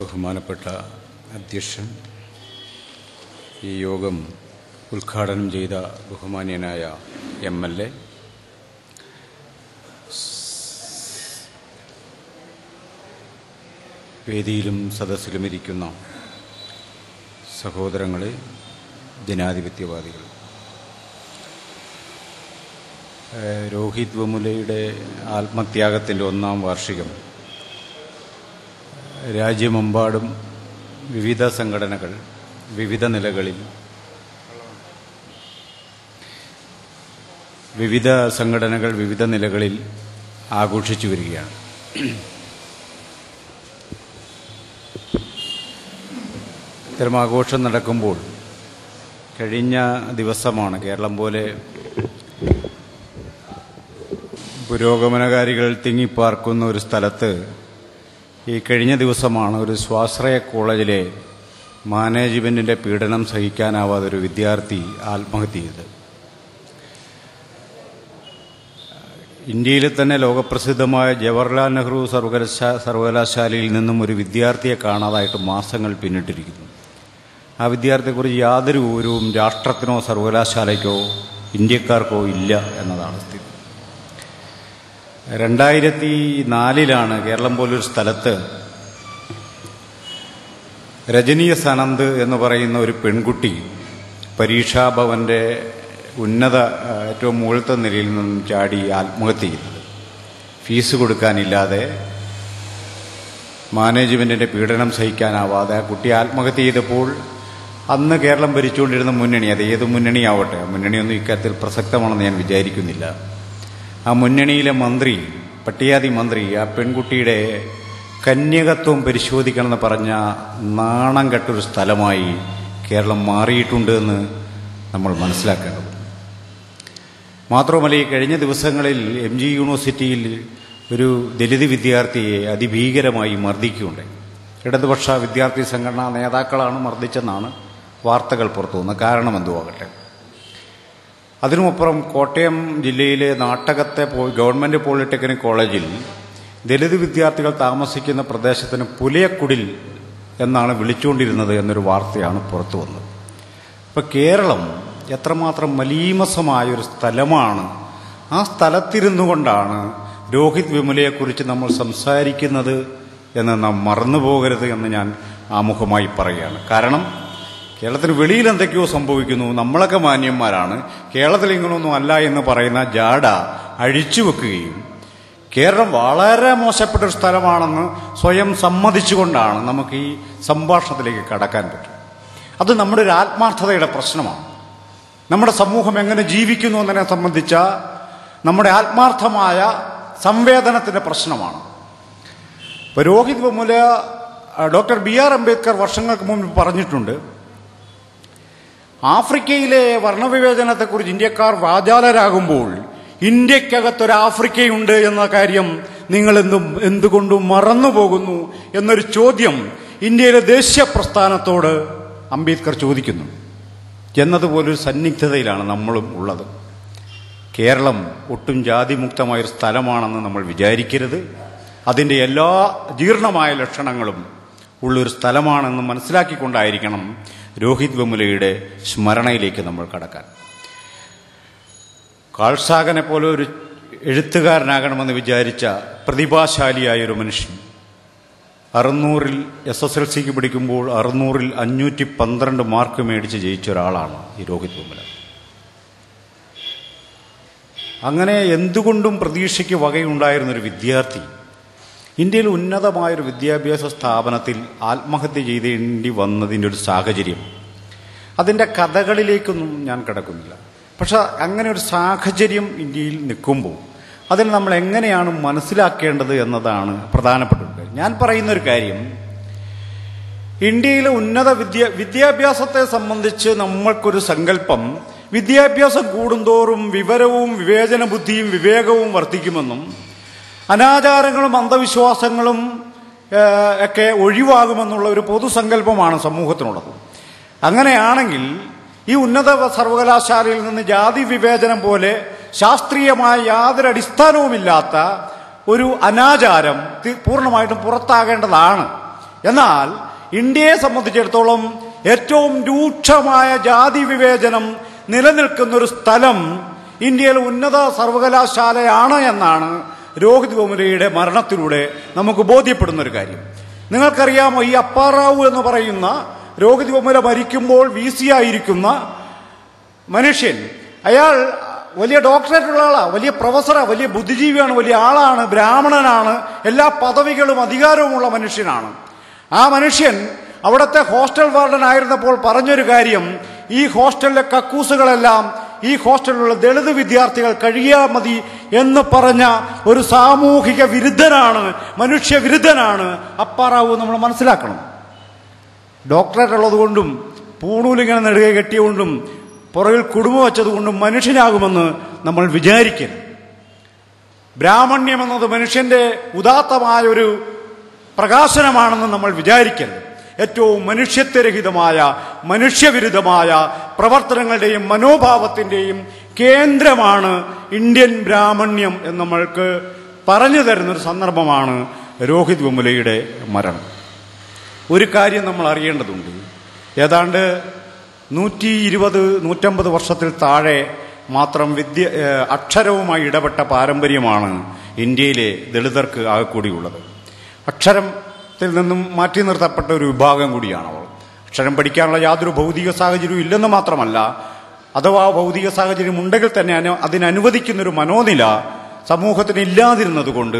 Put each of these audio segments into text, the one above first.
ബഹുമാനപ്പെട്ട അധ്യക്ഷൻ ഈ യോഗം ഉദ്ഘാടനം ചെയ്ത ബഹുമാന്യനായ എം എൽ എ വേദിയിലും സദസ്സിലും ഇരിക്കുന്ന സഹോദരങ്ങളെ ജനാധിപത്യവാദികൾ ഏഹ് രോഹിത് വെമുലയുടെ ആത്മത്യാഗത്തിൻ്റെ ഒന്നാം വാർഷികം രാജ്യമെമ്പാടും വിവിധ സംഘടനകൾ വിവിധ നിലകളിൽ വിവിധ സംഘടനകൾ വിവിധ നിലകളിൽ ആഘോഷിച്ചു വരികയാണ് ഇത്തരം ആഘോഷം നടക്കുമ്പോൾ കഴിഞ്ഞ ദിവസമാണ് കേരളം പോലെ പുരോഗമനകാരികൾ തിങ്ങിപ്പാർക്കുന്ന ഒരു സ്ഥലത്ത് ഈ കഴിഞ്ഞ ദിവസമാണ് ഒരു സ്വാശ്രയ കോളേജിലെ മാനേജ്മെന്റിന്റെ പീഡനം സഹിക്കാനാവാതെ ഒരു വിദ്യാർത്ഥി ആത്മഹത്യ ചെയ്തത് ഇന്ത്യയിലെ തന്നെ ലോകപ്രസിദ്ധമായ ജവഹർലാൽ നെഹ്റു സർവകലാശാ സർവകലാശാലയിൽ നിന്നും ഒരു വിദ്യാർത്ഥിയെ കാണാതായിട്ട് മാസങ്ങൾ പിന്നിട്ടിരിക്കുന്നു ആ വിദ്യാർത്ഥിയെക്കുറിച്ച് യാതൊരു വിവരവും രാഷ്ട്രത്തിനോ സർവകലാശാലയ്ക്കോ ഇന്ത്യക്കാർക്കോ ഇല്ല എന്നതാണ് സ്ഥിതി രണ്ടായിരത്തി നാലിലാണ് കേരളം പോലൊരു സ്ഥലത്ത് രജനീയ സനന്ദ് എന്ന് പറയുന്ന ഒരു പെൺകുട്ടി പരീക്ഷാഭവന്റെ ഉന്നത ആ, ഏറ്റവും മുകളിലത്തെ നിലയിൽ നിന്നും ചാടി ആത്മഹത്യ ചെയ്തത് ഫീസ് കൊടുക്കാനില്ലാതെ മാനേജ്മെന്റിന്റെ പീഡനം സഹിക്കാനാവാതെ ആ കുട്ടി ആത്മഹത്യ ചെയ്തപ്പോൾ അന്ന് കേരളം ഭരിച്ചുകൊണ്ടിരുന്ന മുന്നണി അത് ഏത് മുന്നണിയാവട്ടെ ആ മുന്നണിയൊന്നും ഇക്കാര്യത്തിൽ പ്രസക്തമാണെന്ന് ഞാൻ വിചാരിക്കുന്നില്ല ആ മുന്നണിയിലെ മന്ത്രി പട്ടികാതി മന്ത്രി ആ പെൺകുട്ടിയുടെ കന്യകത്വം പരിശോധിക്കണമെന്ന് പറഞ്ഞ നാണം കെട്ടൊരു സ്ഥലമായി കേരളം മാറിയിട്ടുണ്ട് എന്ന് നമ്മൾ മനസ്സിലാക്കേണ്ടത് മാത്രമല്ല ഈ കഴിഞ്ഞ ദിവസങ്ങളിൽ എം ജി യൂണിവേഴ്സിറ്റിയിൽ ഒരു ദലിത് വിദ്യാർത്ഥിയെ അതിഭീകരമായി മർദ്ദിക്കുകയുണ്ടായി ഇടതുപക്ഷ വിദ്യാർത്ഥി സംഘടനാ നേതാക്കളാണ് മർദ്ദിച്ചെന്നാണ് വാർത്തകൾ പുറത്തു വന്നത് കാരണം എന്തുവാകട്ടെ അതിനുമപ്പുറം കോട്ടയം ജില്ലയിലെ നാട്ടകത്തെ പോ- ഗവൺമെന്റ് പോളിടെക്നിക് കോളേജിൽ ദലിത് വിദ്യാർത്ഥികൾ താമസിക്കുന്ന പ്രദേശത്തിന് പുലയക്കുടിൽ എന്നാണ് വിളിച്ചുകൊണ്ടിരുന്നത് എന്നൊരു വാർത്തയാണ് പുറത്തു വന്നത് ഇപ്പൊ കേരളം എത്രമാത്രം മലീമസമായ ഒരു സ്ഥലമാണ് ആ സ്ഥലത്തിരുന്നു കൊണ്ടാണ് രോഹിത് വിമലയെക്കുറിച്ച് നമ്മൾ സംസാരിക്കുന്നത് എന്ന് നാം മറന്നു പോകരുത് എന്ന് ഞാൻ ആമുഖമായി പറയുകയാണ് കാരണം കേരളത്തിന് വെളിയിൽ എന്തൊക്കെയോ സംഭവിക്കുന്നു നമ്മളൊക്കെ മാന്യന്മാരാണ് കേരളത്തിൽ ഇങ്ങനൊന്നും അല്ല എന്ന് പറയുന്ന ജാഡ അഴിച്ചു വെക്കുകയും കേരളം വളരെ മോശപ്പെട്ട ഒരു സ്ഥലമാണെന്ന് സ്വയം സമ്മതിച്ചുകൊണ്ടാണ് നമുക്ക് ഈ സംഭാഷണത്തിലേക്ക് കടക്കാൻ പറ്റും അത് നമ്മുടെ ഒരു ആത്മാർത്ഥതയുടെ പ്രശ്നമാണ് നമ്മുടെ സമൂഹം എങ്ങനെ ജീവിക്കുന്നു എന്നതിനെ സംബന്ധിച്ച നമ്മുടെ ആത്മാർത്ഥമായ സംവേദനത്തിന്റെ പ്രശ്നമാണ് ഇപ്പൊ രോഹിത് വെമുല ആ, ഡോക്ടർ ബി ആർ അംബേദ്കർ വർഷങ്ങൾക്ക് മുമ്പ് പറഞ്ഞിട്ടുണ്ട് ആഫ്രിക്കയിലെ വർണ്ണവിവേചനത്തെക്കുറിച്ച് ഇന്ത്യക്കാർ വാചാലരാകുമ്പോൾ ഇന്ത്യക്കകത്തൊരു ആഫ്രിക്കയുണ്ട് എന്ന കാര്യം നിങ്ങൾ എന്തും എന്തുകൊണ്ടും മറന്നു പോകുന്നു എന്നൊരു ചോദ്യം ഇന്ത്യയിലെ ദേശീയ പ്രസ്ഥാനത്തോട് അംബേദ്കർ ചോദിക്കുന്നു എന്നതുപോലൊരു സന്നിഗ്ധതയിലാണ് നമ്മളും ഉള്ളത് കേരളം ഒട്ടും ജാതിമുക്തമായൊരു സ്ഥലമാണെന്ന് നമ്മൾ വിചാരിക്കരുത് അതിൻ്റെ എല്ലാ ജീർണമായ ലക്ഷണങ്ങളും ഉള്ളൊരു സ്ഥലമാണെന്ന് മനസ്സിലാക്കിക്കൊണ്ടായിരിക്കണം രോഹിത് വെമുലയുടെ സ്മരണയിലേക്ക് നമ്മൾ കടക്കാൻ കാൾസാഗനെ പോലെ ഒരു എഴുത്തുകാരനാകണമെന്ന് വിചാരിച്ച പ്രതിഭാശാലിയായ ഒരു മനുഷ്യൻ അറുന്നൂറിൽ എസ് എസ് എൽ സിക്ക് പഠിക്കുമ്പോൾ അറുന്നൂറിൽ അഞ്ഞൂറ്റി പന്ത്രണ്ട് മാർക്ക് മേടിച്ച് ജയിച്ച ഒരാളാണ് ഈ രോഹിത് വെമുല അങ്ങനെ എന്തുകൊണ്ടും പ്രതീക്ഷയ്ക്ക് വകയുണ്ടായിരുന്ന ഒരു വിദ്യാർത്ഥി ഇന്ത്യയിൽ ഉന്നതമായൊരു വിദ്യാഭ്യാസ സ്ഥാപനത്തിൽ ആത്മഹത്യ ചെയ്തേണ്ടി വന്നതിൻ്റെ ഒരു സാഹചര്യം അതിൻ്റെ കഥകളിലേക്കൊന്നും ഞാൻ കിടക്കുന്നില്ല പക്ഷെ അങ്ങനെ ഒരു സാഹചര്യം ഇന്ത്യയിൽ നിൽക്കുമ്പോൾ അതിൽ നമ്മൾ എങ്ങനെയാണ് മനസ്സിലാക്കേണ്ടത് എന്നതാണ് പ്രധാനപ്പെട്ട ഒരു കാര്യം ഞാൻ പറയുന്ന ഒരു കാര്യം ഇന്ത്യയിലെ ഉന്നത വിദ്യ വിദ്യാഭ്യാസത്തെ സംബന്ധിച്ച് നമ്മൾക്കൊരു സങ്കല്പം വിദ്യാഭ്യാസം കൂടുന്തോറും വിവരവും വിവേചന ബുദ്ധിയും വിവേകവും വർദ്ധിക്കുമെന്നും അനാചാരങ്ങളും അന്ധവിശ്വാസങ്ങളും ഏഹ്, ഒക്കെ ഒഴിവാകുമെന്നുള്ള ഒരു പൊതുസങ്കല്പമാണ് സമൂഹത്തിനുള്ളത് അങ്ങനെയാണെങ്കിൽ ഈ ഉന്നത സർവകലാശാലയിൽ നിന്ന് ജാതി വിവേചനം പോലെ ശാസ്ത്രീയമായ യാതൊരു അടിസ്ഥാനവുമില്ലാത്ത ഒരു അനാചാരം തി- പൂർണ്ണമായിട്ടും പുറത്താകേണ്ടതാണ് എന്നാൽ ഇന്ത്യയെ സംബന്ധിച്ചിടത്തോളം ഏറ്റവും രൂക്ഷമായ ജാതി വിവേചനം നിലനിൽക്കുന്ന ഒരു സ്ഥലം ഇന്ത്യയിൽ ഉന്നത സർവകലാശാലയാണ് എന്നാണ് രോഹിത് വെമുലയുടെ മരണത്തിലൂടെ നമുക്ക് ബോധ്യപ്പെടുന്ന ഒരു കാര്യം നിങ്ങൾക്കറിയാമോ ഈ അപ്പാറാവു എന്ന് പറയുന്ന രോഹിത് വെമുല മരിക്കുമ്പോൾ വി സി ആയിരിക്കുന്ന മനുഷ്യൻ അയാൾ വലിയ ഡോക്ടറേറ്റ് ഉള്ള ആളാണ് വലിയ പ്രൊഫസറാണ് വലിയ ബുദ്ധിജീവിയാണ് വലിയ ആളാണ് ബ്രാഹ്മണനാണ് എല്ലാ പദവികളും അധികാരവുമുള്ള മനുഷ്യനാണ് ആ മനുഷ്യൻ അവിടുത്തെ ഹോസ്റ്റൽ വാർഡൻ ആയിരുന്നപ്പോൾ പറഞ്ഞൊരു കാര്യം ഈ ഹോസ്റ്റലിലെ കക്കൂസുകളെല്ലാം ഈ ഹോസ്റ്റലിലുള്ള ദളിത് വിദ്യാർത്ഥികൾ കഴിയാ മതി എന്ന് പറഞ്ഞ ഒരു സാമൂഹിക വിരുദ്ധനാണ് മനുഷ്യ വിരുദ്ധനാണ് അപ്പാറാവു നമ്മൾ മനസ്സിലാക്കണം ഡോക്ടറേറ്റ് ഉള്ളതുകൊണ്ടും പൂണൂലിങ്ങനെ നെടുകെ കെട്ടിയുകൊണ്ടും പുറകിൽ കുടുംബം വെച്ചതുകൊണ്ടും മനുഷ്യനാകുമെന്ന് നമ്മൾ വിചാരിക്കരുത് ബ്രാഹ്മണ്യം എന്നത് മനുഷ്യന്റെ ഉദാത്തമായ ഒരു പ്രകാശനമാണെന്ന് നമ്മൾ വിചാരിക്കരുത് ഏറ്റവും മനുഷ്യത്വരഹിതമായ മനുഷ്യവിരുദ്ധമായ പ്രവർത്തനങ്ങളുടെയും മനോഭാവത്തിന്റെയും കേന്ദ്രമാണ് ഇന്ത്യൻ ബ്രാഹ്മണ്യം എന്ന് നമ്മൾക്ക് പറഞ്ഞു തരുന്നൊരു സന്ദർഭമാണ് രോഹിത് വെമുലയുടെ മരണം ഒരു കാര്യം നമ്മൾ അറിയേണ്ടതുണ്ട് ഏതാണ്ട് നൂറ്റി ഇരുപത് നൂറ്റമ്പത് വർഷത്തിൽ താഴെ മാത്രം വിദ്യ ഏഹ് അക്ഷരവുമായി ഇടപെട്ട പാരമ്പര്യമാണ് ഇന്ത്യയിലെ ദളിതർക്ക് ആകെക്കൂടിയുള്ളത് അക്ഷരത്തിൽ നിന്നും മാറ്റി നിർത്തപ്പെട്ട ഒരു വിഭാഗം കൂടിയാണ് അവൾ അക്ഷരം പഠിക്കാനുള്ള യാതൊരു ഭൗതിക സാഹചര്യവും ഇല്ലെന്ന് മാത്രമല്ല അഥവാ ഭൗതിക സാഹചര്യം ഉണ്ടെങ്കിൽ തന്നെ അനു- അതിനനുവദിക്കുന്നൊരു മനോനില സമൂഹത്തിന് ഇല്ലാതിരുന്നത് കൊണ്ട്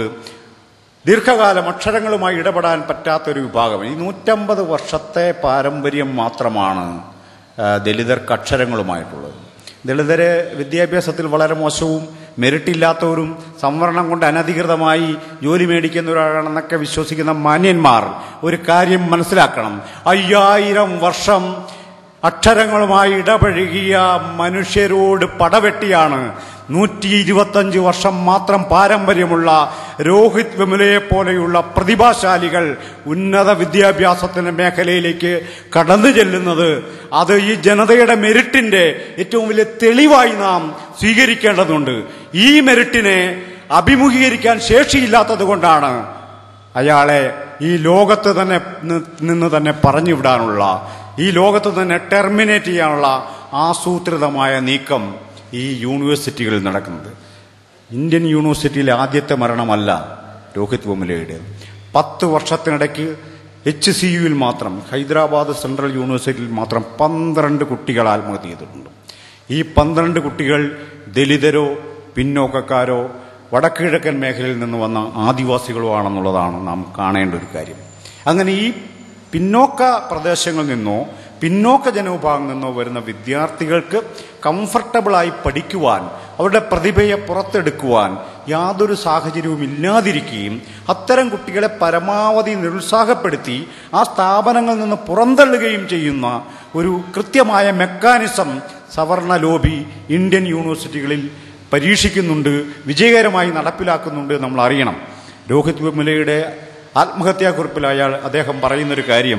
ദീർഘകാലം അക്ഷരങ്ങളുമായി ഇടപെടാൻ പറ്റാത്തൊരു വിഭാഗം ഈ നൂറ്റമ്പത് വർഷത്തെ പാരമ്പര്യം മാത്രമാണ് ആ, ദലിതർക്ക് അക്ഷരങ്ങളുമായിട്ടുള്ളത് ദളിതര് വിദ്യാഭ്യാസത്തിൽ വളരെ മോശവും മെറിറ്റില്ലാത്തവരും സംവരണം കൊണ്ട് അനധികൃതമായി ജോലി മേടിക്കുന്നവരാണെന്നൊക്കെ വിശ്വസിക്കുന്ന മാന്യന്മാർ ഒരു കാര്യം മനസ്സിലാക്കണം അയ്യായിരം വർഷം അക്ഷരങ്ങളുമായി ഇടപഴകിയ മനുഷ്യരോട് പടവെട്ടിയാണ് നൂറ്റി ഇരുപത്തഞ്ച് വർഷം മാത്രം പാരമ്പര്യമുള്ള രോഹിത് വിമലയെ പോലെയുള്ള പ്രതിഭാശാലികൾ ഉന്നത വിദ്യാഭ്യാസത്തിന്റെ മേഖലയിലേക്ക് കടന്നു ചെല്ലുന്നത് അത് ഈ ജനതയുടെ മെരിറ്റിന്റെ ഏറ്റവും വലിയ തെളിവായി നാം സ്വീകരിക്കേണ്ടതുണ്ട് ഈ മെരിറ്റിനെ അഭിമുഖീകരിക്കാൻ ശേഷിയില്ലാത്തത് കൊണ്ടാണ് അയാളെ ഈ ലോകത്ത് തന്നെ നി- നിന്ന് തന്നെ പറഞ്ഞു വിടാനുള്ള ഈ ലോകത്ത് തന്നെ ടെർമിനേറ്റ് ചെയ്യാനുള്ള ആസൂത്രിതമായ നീക്കം ഈ യൂണിവേഴ്സിറ്റികളിൽ നടക്കുന്നത് ഇന്ത്യൻ യൂണിവേഴ്സിറ്റിയിലെ ആദ്യത്തെ മരണമല്ല രോഹിത് വെമുലയുടെ പത്ത് വർഷത്തിനിടയ്ക്ക് എച്ച് സി യുവിൽ മാത്രം ഹൈദരാബാദ് സെൻട്രൽ യൂണിവേഴ്സിറ്റിയിൽ മാത്രം പന്ത്രണ്ട് കുട്ടികൾ ആത്മഹത്യ ചെയ്തിട്ടുണ്ട് ഈ പന്ത്രണ്ട് കുട്ടികൾ ദലിതരോ പിന്നോക്കക്കാരോ വടക്കുകിഴക്കൻ മേഖലയിൽ നിന്ന് വന്ന ആദിവാസികളോ ആണെന്നുള്ളതാണ് നാം കാണേണ്ട ഒരു കാര്യം അങ്ങനെ ഈ പിന്നോക്ക പ്രദേശങ്ങളിൽ നിന്നോ പിന്നോക്ക ജനവിഭാഗങ്ങളിൽ നിന്നോ വരുന്ന വിദ്യാർത്ഥികൾക്ക് കംഫർട്ടബിളായി പഠിക്കുവാൻ അവരുടെ പ്രതിഭയെ പുറത്തെടുക്കുവാൻ യാതൊരു സാഹചര്യവും ഇല്ലാതിരിക്കുകയും അത്തരം കുട്ടികളെ പരമാവധി നിരുത്സാഹപ്പെടുത്തി ആ സ്ഥാപനങ്ങളിൽ നിന്ന് പുറന്തള്ളുകയും ചെയ്യുന്ന ഒരു കൃത്യമായ മെക്കാനിസം സവർണ ലോബി ഇന്ത്യൻ യൂണിവേഴ്സിറ്റികളിൽ പരീക്ഷിക്കുന്നുണ്ട് വിജയകരമായി നടപ്പിലാക്കുന്നുണ്ട് നമ്മൾ അറിയണം രോഹിത് വിമലയുടെ ആത്മഹത്യാക്കുറിപ്പിൽ അയാൾ അദ്ദേഹം പറയുന്നൊരു കാര്യം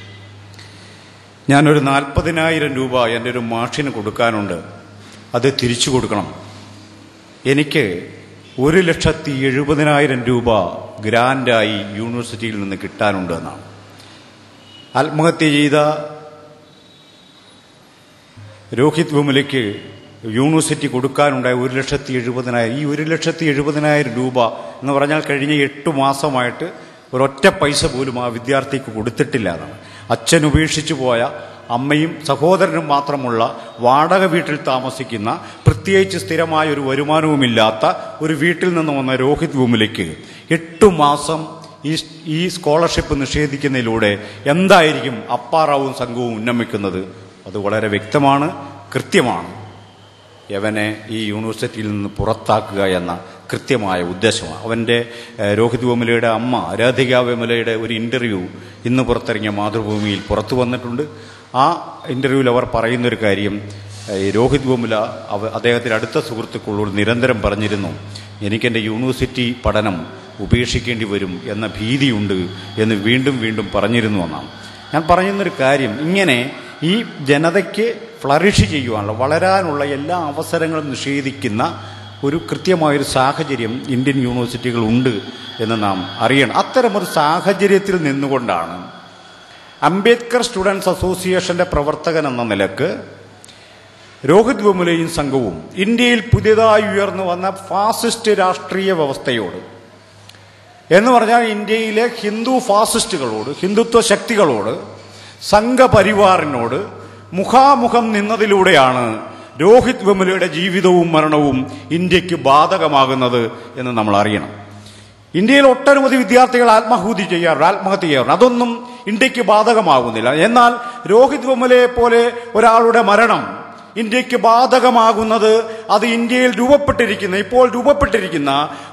ഞാനൊരു നാൽപ്പതിനായിരം രൂപ എൻ്റെ ഒരു മാഷിന് കൊടുക്കാനുണ്ട് അത് തിരിച്ചു കൊടുക്കണം എനിക്ക് ഒരു ലക്ഷത്തി എഴുപതിനായിരം രൂപ ഗ്രാൻഡായി യൂണിവേഴ്സിറ്റിയിൽ നിന്ന് കിട്ടാനുണ്ട് എന്നാണ് ആത്മഹത്യ ചെയ്ത രോഹിത് വിമലയ്ക്ക് യൂണിവേഴ്സിറ്റി കൊടുക്കാനുണ്ടായ ഒരു ലക്ഷത്തി എഴുപതിനായിരം ഈ ഒരു ലക്ഷത്തി എഴുപതിനായിരം രൂപ എന്ന് പറഞ്ഞാൽ കഴിഞ്ഞ എട്ട് മാസമായിട്ട് ഒരൊറ്റ പൈസ പോലും ആ വിദ്യാർത്ഥിക്ക് കൊടുത്തിട്ടില്ല എന്നാണ് അച്ഛൻ ഉപേക്ഷിച്ചു പോയ അമ്മയും സഹോദരനും മാത്രമുള്ള വാടക വീട്ടിൽ താമസിക്കുന്ന പ്രത്യേകിച്ച് സ്ഥിരമായ ഒരു വരുമാനവുമില്ലാത്ത ഒരു വീട്ടിൽ നിന്ന് വന്ന രോഹിത് വിമലയ്ക്ക് എട്ടു മാസം ഈ ഈ സ്കോളർഷിപ്പ് നിഷേധിക്കുന്നതിലൂടെ എന്തായിരിക്കും അപ്പാറാവും സംഘവും ഉന്നമിക്കുന്നത് അത് വളരെ വ്യക്തമാണ് കൃത്യമാണ് യവനെ ഈ യൂണിവേഴ്സിറ്റിയിൽ നിന്ന് പുറത്താക്കുക എന്ന കൃത്യമായ ഉദ്ദേശമാണ് അവൻ്റെ ഏഹ്, രോഹിത് വെമുലയുടെ അമ്മ രാധിക വെമുലയുടെ ഒരു ഇൻ്റർവ്യൂ ഇന്ന് പുറത്തിറങ്ങിയ മാതൃഭൂമിയിൽ പുറത്തു വന്നിട്ടുണ്ട് ആ ഇൻ്റർവ്യൂവിൽ അവർ പറയുന്നൊരു കാര്യം ഏഹ്, ഈ രോഹിത് വെമുല അവ അദ്ദേഹത്തിൻ്റെ അടുത്ത സുഹൃത്തുക്കളോട് നിരന്തരം പറഞ്ഞിരുന്നു എനിക്കെൻ്റെ യൂണിവേഴ്സിറ്റി പഠനം ഉപേക്ഷിക്കേണ്ടി വരും എന്ന ഭീതിയുണ്ട് എന്ന് വീണ്ടും വീണ്ടും പറഞ്ഞിരുന്നു എന്നാണ് ഞാൻ പറയുന്നൊരു കാര്യം ഇങ്ങനെ ഈ ജനതയ്ക്ക് ഫ്ലറിഷ് ചെയ്യുവാനുള്ള വളരാനുള്ള എല്ലാ അവസരങ്ങളും നിഷേധിക്കുന്ന ഒരു കൃത്യമായൊരു സാഹചര്യം ഇന്ത്യൻ യൂണിവേഴ്സിറ്റികൾ ഉണ്ട് എന്ന് നാം അറിയണം അത്തരമൊരു സാഹചര്യത്തിൽ നിന്നുകൊണ്ടാണ് അംബേദ്കർ സ്റ്റുഡൻസ് അസോസിയേഷന്റെ പ്രവർത്തകൻ എന്ന നിലക്ക് രോഹിത് വെമുലയും സംഘവും ഇന്ത്യയിൽ പുതിയതായി ഉയർന്നു വന്ന ഫാസിസ്റ്റ് രാഷ്ട്രീയ വ്യവസ്ഥയോട് എന്ന് പറഞ്ഞാൽ ഇന്ത്യയിലെ ഹിന്ദു ഫാസിസ്റ്റുകളോട് ഹിന്ദുത്വ ശക്തികളോട് സംഘപരിവാറിനോട് മുഖാമുഖം നിന്നതിലൂടെയാണ് രോഹിത് വെമുലയുടെ ജീവിതവും മരണവും ഇന്ത്യക്ക് ബാധകമാകുന്നത് എന്ന് നമ്മൾ അറിയണം ഇന്ത്യയിൽ ഒട്ടനവധി വിദ്യാർത്ഥികൾ ആത്മാഹൂതി ചെയ്യാറുണ്ട് ആത്മഹത്യ ചെയ്യാറുണ്ട് അതൊന്നും ഇന്ത്യക്ക് ബാധകമാകുന്നില്ല എന്നാൽ രോഹിത് വെമുലയെ പോലെ ഒരാളുടെ മരണം ഇന്ത്യക്ക് ബാധകമാകുന്നത് അത് ഇന്ത്യയിൽ രൂപപ്പെട്ടിരിക്കുന്ന ഇപ്പോൾ രൂപപ്പെട്ടിരിക്കുന്ന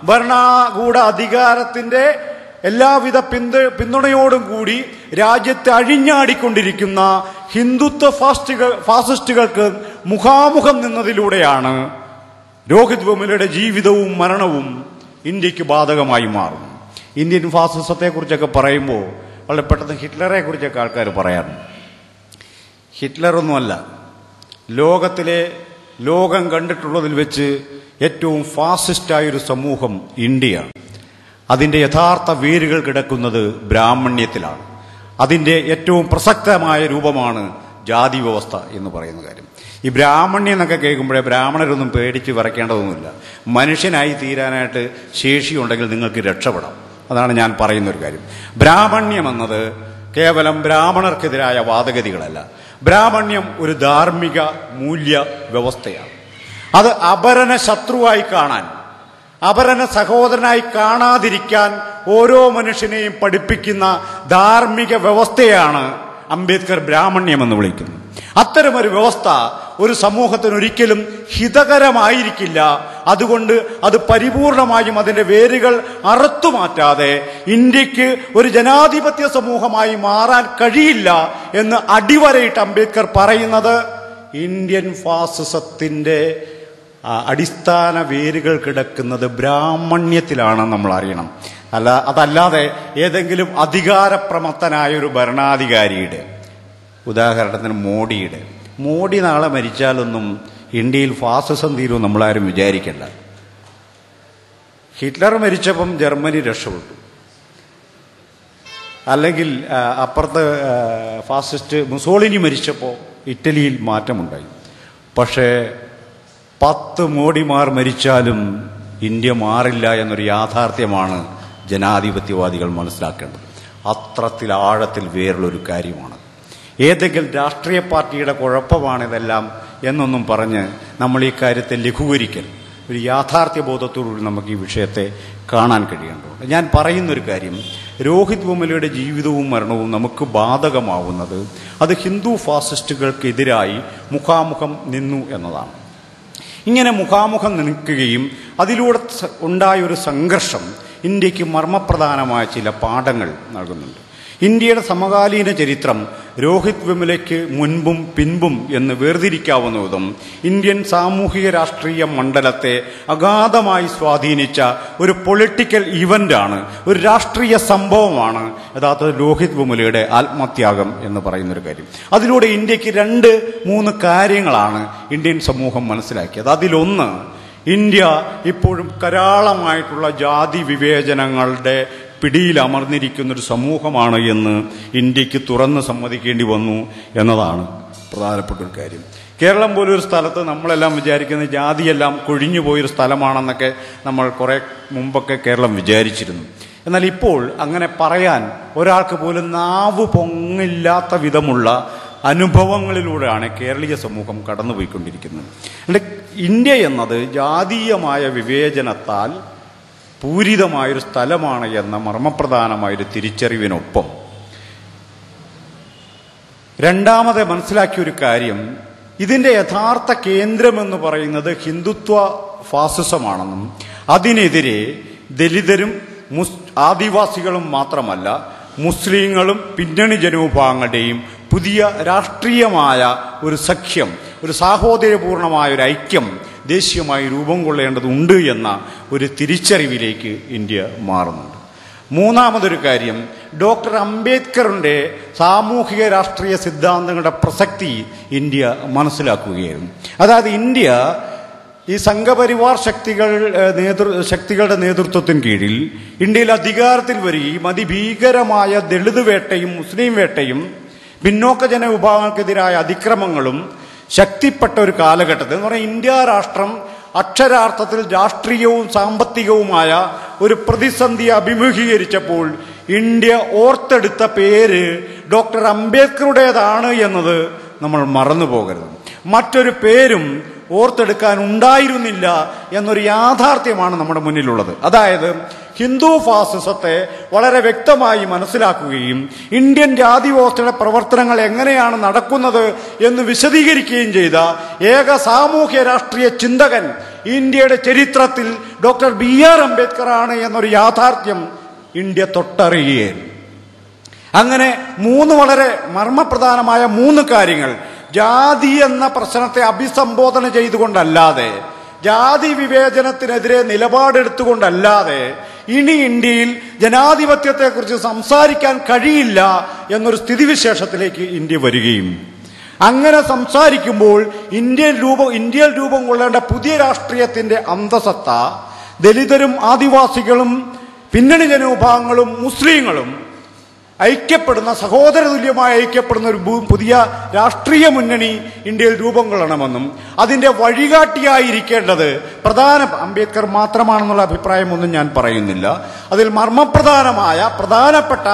ഭരണകൂട അധികാരത്തിന്റെ എല്ലാവിധ പിന്തു പിന്തുണയോടും കൂടി രാജ്യത്തെ അഴിഞ്ഞാടിക്കൊണ്ടിരിക്കുന്ന ഹിന്ദുത്വ ഫാസ്റ്റുകൾ ഫാസിസ്റ്റുകൾക്ക് മുഖാമുഖം നിന്നതിലൂടെയാണ് രോഹിത് വെമുലയുടെ ജീവിതവും മരണവും ഇന്ത്യക്ക് ബാധകമായി മാറും ഇന്ത്യൻ ഫാസിസത്തെക്കുറിച്ചൊക്കെ പറയുമ്പോൾ വളരെ പെട്ടെന്ന് ഹിറ്റ്ലറെ കുറിച്ചൊക്കെ ആൾക്കാർ പറയാറുണ്ട് ഹിറ്റ്ലറൊന്നുമല്ല ലോകത്തിലെ ലോകം കണ്ടിട്ടുള്ളതിൽ വെച്ച് ഏറ്റവും ഫാസിസ്റ്റായൊരു സമൂഹം ഇന്ത്യയാണ് അതിൻ്റെ യഥാർത്ഥ വേരുകൾ കിടക്കുന്നത് ബ്രാഹ്മണ്യത്തിലാണ് അതിൻ്റെ ഏറ്റവും പ്രസക്തമായ രൂപമാണ് ജാതി വ്യവസ്ഥ എന്ന് പറയുന്ന കാര്യം ഈ ബ്രാഹ്മണ്യം എന്നൊക്കെ കേൾക്കുമ്പോഴേ ബ്രാഹ്മണരൊന്നും പേടിച്ച് വിറയ്ക്കേണ്ടതൊന്നുമില്ല മനുഷ്യനായി തീരാനായിട്ട് ശേഷിയുണ്ടെങ്കിൽ നിങ്ങൾക്ക് രക്ഷപ്പെടാം അതാണ് ഞാൻ പറയുന്ന ഒരു കാര്യം ബ്രാഹ്മണ്യം എന്നത് കേവലം ബ്രാഹ്മണർക്കെതിരായ വാദഗതികളല്ല ബ്രാഹ്മണ്യം ഒരു ധാർമ്മിക മൂല്യ വ്യവസ്ഥയാണ് അത് അപരന ശത്രുവായി കാണാൻ അപരന സഹോദരനായി കാണാതിരിക്കാൻ ഓരോ മനുഷ്യനെയും പഠിപ്പിക്കുന്ന ധാർമ്മിക വ്യവസ്ഥയാണ് അംബേദ്കർ ബ്രാഹ്മണ്യം എന്ന് വിളിക്കുന്നത് അത്തരമൊരു വ്യവസ്ഥ ഒരു സമൂഹത്തിന് ഒരിക്കലും ഹിതകരമായിരിക്കില്ല അതുകൊണ്ട് അത് പരിപൂർണമായും അതിന്റെ വേരുകൾ അറുത്തുമാറ്റാതെ ഇന്ത്യക്ക് ഒരു ജനാധിപത്യ സമൂഹമായി മാറാൻ കഴിയില്ല എന്ന് അടിവരയിട്ട് അംബേദ്കർ പറയുന്നത് ഇന്ത്യൻ ഫാസിസത്തിന്റെ ആ, അടിസ്ഥാന വേരുകൾ കിടക്കുന്നത് ബ്രാഹ്മണ്യത്തിലാണ് നമ്മൾ അറിയണം അല്ല അതല്ലാതെ ഏതെങ്കിലും അധികാരപ്രമത്തനായ ഒരു ഭരണാധികാരിയുടെ ഉദാഹരണത്തിന് മോഡിയുടെ മോഡി നാളെ മരിച്ചാലൊന്നും ഇന്ത്യയിൽ ഫാസിസം തീരും നമ്മളാരും വിചാരിക്കണ്ട ഹിറ്റ്ലർ മരിച്ചപ്പം ജർമ്മനി രക്ഷപ്പെട്ടു അല്ലെങ്കിൽ ആ, അപ്പുറത്ത് ആ, ഫാസിസ്റ്റ് മുസോളിനി മരിച്ചപ്പോൾ ഇറ്റലിയിൽ മാറ്റമുണ്ടായി പക്ഷേ പത്ത് മോഡിമാർ മരിച്ചാലും ഇന്ത്യ മാറില്ല എന്നൊരു യാഥാർത്ഥ്യമാണ് ജനാധിപത്യവാദികൾ മനസ്സിലാക്കേണ്ടത് അത്രത്തിൽ ആഴത്തിൽ വേറുള്ളൊരു കാര്യമാണ് ഏതെങ്കിലും രാഷ്ട്രീയ പാർട്ടിയുടെ കുഴപ്പമാണിതെല്ലാം എന്നൊന്നും പറഞ്ഞ് നമ്മൾ ഈ കാര്യത്തെ ലഘൂകരിക്കൽ ഒരു യാഥാർത്ഥ്യ ബോധത്തോടുകൂടി നമുക്ക് ഈ വിഷയത്തെ കാണാൻ കഴിയേണ്ടതുണ്ട് ഞാൻ പറയുന്നൊരു കാര്യം രോഹിത് വെമുലയുടെ ജീവിതവും മരണവും നമുക്ക് ബാധകമാവുന്നത് അത് ഹിന്ദു ഫാസിസ്റ്റുകൾക്കെതിരായി മുഖാമുഖം നിന്നു എന്നതാണ് ഇങ്ങനെ മുഖാമുഖം നിൽക്കുകയും അതിലൂടെ സ- ഉണ്ടായ ഒരു സംഘർഷം ഇന്ത്യക്ക് മർമ്മപ്രധാനമായ ചില പാഠങ്ങൾ നൽകുന്നുണ്ട് ഇന്ത്യയുടെ സമകാലീന ചരിത്രം രോഹിത് വിമലയ്ക്ക് മുൻപും പിൻപും എന്ന് വേർതിരിക്കാവുന്ന വിധം ഇന്ത്യൻ സാമൂഹിക രാഷ്ട്രീയ മണ്ഡലത്തെ അഗാധമായി സ്വാധീനിച്ച ഒരു പൊളിറ്റിക്കൽ ഇവന്റാണ് ഒരു രാഷ്ട്രീയ സംഭവമാണ് യഥാർത്ഥത്തിൽ രോഹിത് വിമലയുടെ ആത്മത്യാഗം എന്ന് പറയുന്നൊരു കാര്യം അതിലൂടെ ഇന്ത്യക്ക് രണ്ട് മൂന്ന് കാര്യങ്ങളാണ് ഇന്ത്യൻ സമൂഹം മനസ്സിലാക്കിയത് അതിലൊന്ന് ഇന്ത്യ ഇപ്പോഴും കരാളമായിട്ടുള്ള ജാതി വിവേചനങ്ങളുടെ പിടിയിൽ അമർന്നിരിക്കുന്ന ഒരു സമൂഹമാണ് എന്ന് ഇന്ത്യക്ക് തുറന്ന് സമ്മതിക്കേണ്ടി വന്നു എന്നതാണ് പ്രധാനപ്പെട്ട ഒരു കാര്യം കേരളം പോലൊരു സ്ഥലത്ത് നമ്മളെല്ലാം വിചാരിക്കുന്ന ജാതിയെല്ലാം കൊഴിഞ്ഞു പോയൊരു സ്ഥലമാണെന്നൊക്കെ നമ്മൾ കുറെ മുമ്പൊക്കെ കേരളം വിചാരിച്ചിരുന്നു എന്നാൽ ഇപ്പോൾ അങ്ങനെ പറയാൻ ഒരാൾക്ക് പോലും നാവ് പൊങ്ങില്ലാത്ത വിധമുള്ള അനുഭവങ്ങളിലൂടെയാണ് കേരളീയ സമൂഹം കടന്നുപോയിക്കൊണ്ടിരിക്കുന്നത് അതുകൊണ്ട് ഇന്ത്യ എന്നത് ജാതീയമായ വിവേചനത്താൽ പൂരിതമായൊരു സ്ഥലമാണ് എന്ന മർമ്മപ്രധാനമായൊരു തിരിച്ചറിവിനൊപ്പം രണ്ടാമത് മനസ്സിലാക്കിയ ഒരു കാര്യം ഇതിന്റെ യഥാർത്ഥ കേന്ദ്രമെന്ന് പറയുന്നത് ഹിന്ദുത്വ ഫാസിസമാണെന്നും അതിനെതിരെ ദലിതരും മുസ് ആദിവാസികളും മാത്രമല്ല മുസ്ലിങ്ങളും പിന്നണി ജനവിഭാഗങ്ങളുടെയും പുതിയ രാഷ്ട്രീയമായ ഒരു സഖ്യം ഒരു സാഹോദര്യപൂർണമായ ഒരു ഐക്യം ദേശീയമായി രൂപം കൊള്ളേണ്ടതുണ്ട് എന്ന ഒരു തിരിച്ചറിവിലേക്ക് ഇന്ത്യ മാറുന്നുണ്ട് മൂന്നാമതൊരു കാര്യം ഡോക്ടർ അംബേദ്കറിന്റെ സാമൂഹിക രാഷ്ട്രീയ സിദ്ധാന്തങ്ങളുടെ പ്രസക്തി ഇന്ത്യ മനസ്സിലാക്കുകയായിരുന്നു അതായത് ഇന്ത്യ ഈ സംഘപരിവാർ ശക്തികൾ ഏഹ്, നേതൃ ശക്തികളുടെ നേതൃത്വത്തിന് കീഴിൽ ഇന്ത്യയിൽ അധികാരത്തിൽ വരികയും അതിഭീകരമായ ദളിത് വേട്ടയും മുസ്ലിം വേട്ടയും പിന്നോക്ക ജനവിഭാഗങ്ങൾക്കെതിരായ അതിക്രമങ്ങളും ശക്തിപ്പെട്ട ഒരു കാലഘട്ടത്തിൽ എന്ന് പറഞ്ഞാൽ ഇന്ത്യ രാഷ്ട്രം അക്ഷരാർത്ഥത്തിൽ രാഷ്ട്രീയവും സാമ്പത്തികവുമായ ഒരു പ്രതിസന്ധി അഭിമുഖീകരിച്ചപ്പോൾ ഇന്ത്യ ഓർത്തെടുത്ത പേര് ഡോക്ടർ അംബേദ്കറുടേതാണ് എന്നത് നമ്മൾ മറന്നു പോകരുത് മറ്റൊരു പേരും ഓർത്തെടുക്കാൻ ഉണ്ടായിരുന്നില്ല എന്നൊരു യാഥാർത്ഥ്യമാണ് നമ്മുടെ മുന്നിലുള്ളത് അതായത് ഹിന്ദു ഫാസിസത്തെ വളരെ വ്യക്തമായി മനസ്സിലാക്കുകയും ഇന്ത്യൻ ജാതി വ്യവസ്ഥയുടെ പ്രവർത്തനങ്ങൾ എങ്ങനെയാണ് നടക്കുന്നത് എന്ന് വിശദീകരിക്കുകയും ചെയ്ത ഏക സാമൂഹ്യ രാഷ്ട്രീയ ചിന്തകൻ ഇന്ത്യയുടെ ചരിത്രത്തിൽ ഡോക്ടർ ബി ആർ അംബേദ്കർ ആണ് എന്നൊരു യാഥാർത്ഥ്യം ഇന്ത്യ തൊട്ടറിയുകയായിരുന്നു അങ്ങനെ മൂന്ന് വളരെ മർമ്മപ്രധാനമായ മൂന്ന് കാര്യങ്ങൾ ജാതി എന്ന പ്രശ്നത്തെ അഭിസംബോധന ചെയ്തുകൊണ്ടല്ലാതെ ജാതി വിവേചനത്തിനെതിരെ നിലപാടെടുത്തുകൊണ്ടല്ലാതെ ഇനി ഇന്ത്യയിൽ ജനാധിപത്യത്തെക്കുറിച്ച് സംസാരിക്കാൻ കഴിയില്ല എന്നൊരു സ്ഥിതിവിശേഷത്തിലേക്ക് ഇന്ത്യ വരികയും അങ്ങനെ സംസാരിക്കുമ്പോൾ ഇന്ത്യൻ രൂപം ഇന്ത്യയിൽ രൂപം കൊള്ളേണ്ട പുതിയ രാഷ്ട്രീയത്തിന്റെ അന്തസത്ത ദലിതരും ആദിവാസികളും പിന്നണി ജനവിഭാഗങ്ങളും മുസ്ലിങ്ങളും ഐക്യപ്പെടുന്ന സഹോദര തുല്യമായി ഐക്യപ്പെടുന്ന ഒരു ഭൂ- പുതിയ രാഷ്ട്രീയ മുന്നണി ഇന്ത്യയിൽ രൂപം കൊള്ളണമെന്നും അതിന്റെ വഴികാട്ടിയായിരിക്കേണ്ടത് പ്രധാന അംബേദ്കർ മാത്രമാണെന്നുള്ള അഭിപ്രായമൊന്നും ഞാൻ പറയുന്നില്ല അതിൽ മർമ്മപ്രധാനമായ പ്രധാനപ്പെട്ട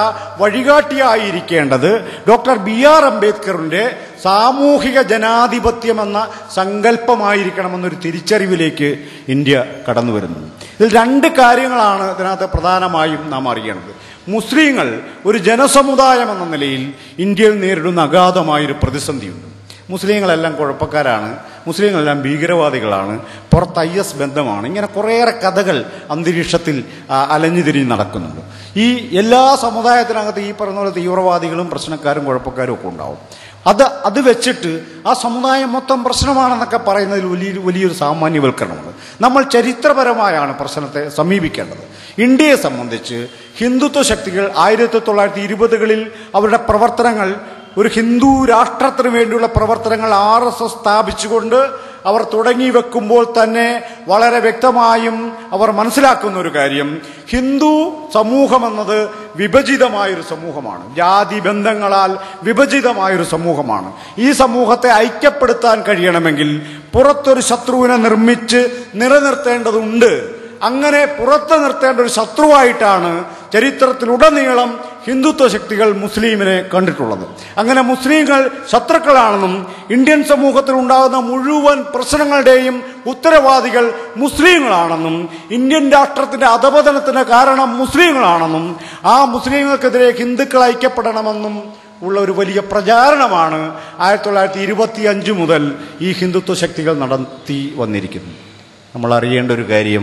വഴികാട്ടിയായിരിക്കേണ്ടത് ഡോക്ടർ ബി ആർ അംബേദ്കറിന്റെ സാമൂഹിക ജനാധിപത്യം എന്ന സങ്കല്പമായിരിക്കണമെന്നൊരു തിരിച്ചറിവിലേക്ക് ഇന്ത്യ കടന്നു വരുന്നു ഇതിൽ രണ്ട് കാര്യങ്ങളാണ് ഇതിനകത്ത് പ്രധാനമായും നാം അറിയേണ്ടത് മുസ്ലിങ്ങൾ ഒരു ജനസമുദായം എന്ന നിലയിൽ ഇന്ത്യയിൽ നേരിടുന്ന അഗാധമായൊരു പ്രതിസന്ധിയുണ്ട് മുസ്ലിങ്ങളെല്ലാം കുഴപ്പക്കാരാണ് മുസ്ലിങ്ങളെല്ലാം ഭീകരവാദികളാണ് പുറത്ത് ഐ എസ് ബന്ധമാണ് ഇങ്ങനെ കുറേയേറെ കഥകൾ അന്തരീക്ഷത്തിൽ ആ, അലഞ്ഞു തിരിഞ്ഞ് നടക്കുന്നുണ്ട് ഈ എല്ലാ സമുദായത്തിനകത്ത് ഈ പറഞ്ഞ പോലെ തീവ്രവാദികളും പ്രശ്നക്കാരും കുഴപ്പക്കാരും ഒക്കെ ഉണ്ടാവും അത് അത് വെച്ചിട്ട് ആ സമുദായം മൊത്തം പ്രശ്നമാണെന്നൊക്കെ പറയുന്നതിൽ വലിയൊരു വലിയൊരു സാമാന്യവൽക്കരണമുണ്ട് നമ്മൾ ചരിത്രപരമായാണ് പ്രശ്നത്തെ സമീപിക്കേണ്ടത് ഇന്ത്യയെ സംബന്ധിച്ച് ഹിന്ദുത്വ ശക്തികൾ ആയിരത്തി തൊള്ളായിരത്തി ഇരുപതുകളിൽ അവരുടെ പ്രവർത്തനങ്ങൾ ഒരു ഹിന്ദു രാഷ്ട്രത്തിന് വേണ്ടിയുള്ള പ്രവർത്തനങ്ങൾ ആർ എസ് എസ് സ്ഥാപിച്ചുകൊണ്ട് അവർ തുടങ്ങി വെക്കുമ്പോൾ തന്നെ വളരെ വ്യക്തമായും അവർ മനസ്സിലാക്കുന്ന ഒരു കാര്യം ഹിന്ദു സമൂഹം എന്നത് വിഭജിതമായൊരു സമൂഹമാണ് ജാതി ബന്ധങ്ങളാൽ വിഭജിതമായൊരു സമൂഹമാണ് ഈ സമൂഹത്തെ ഐക്യപ്പെടുത്താൻ കഴിയണമെങ്കിൽ പുറത്തൊരു ശത്രുവിനെ നിർമ്മിച്ച് നിലനിർത്തേണ്ടതുണ്ട് അങ്ങനെ പുറത്ത് നിർത്തേണ്ട ഒരു ശത്രുവായിട്ടാണ് ചരിത്രത്തിലുടനീളം ഹിന്ദുത്വ ശക്തികൾ മുസ്ലിമിനെ കണ്ടിട്ടുള്ളത് അങ്ങനെ മുസ്ലിങ്ങൾ ശത്രുക്കളാണെന്നും ഇന്ത്യൻ സമൂഹത്തിൽ ഉണ്ടാകുന്ന മുഴുവൻ പ്രശ്നങ്ങളുടെയും ഉത്തരവാദികൾ മുസ്ലിങ്ങളാണെന്നും ഇന്ത്യൻ രാഷ്ട്രത്തിന്റെ അധപതനത്തിന് കാരണം മുസ്ലിങ്ങളാണെന്നും ആ മുസ്ലിങ്ങൾക്കെതിരെ ഹിന്ദുക്കൾ ഐക്യപ്പെടണമെന്നും ഉള്ള ഒരു വലിയ പ്രചാരണമാണ് ആയിരത്തി തൊള്ളായിരത്തി ഇരുപത്തി അഞ്ച് മുതൽ ഈ ഹിന്ദുത്വ ശക്തികൾ നടത്തി വന്നിരിക്കുന്നത് നമ്മൾ അറിയേണ്ട ഒരു കാര്യം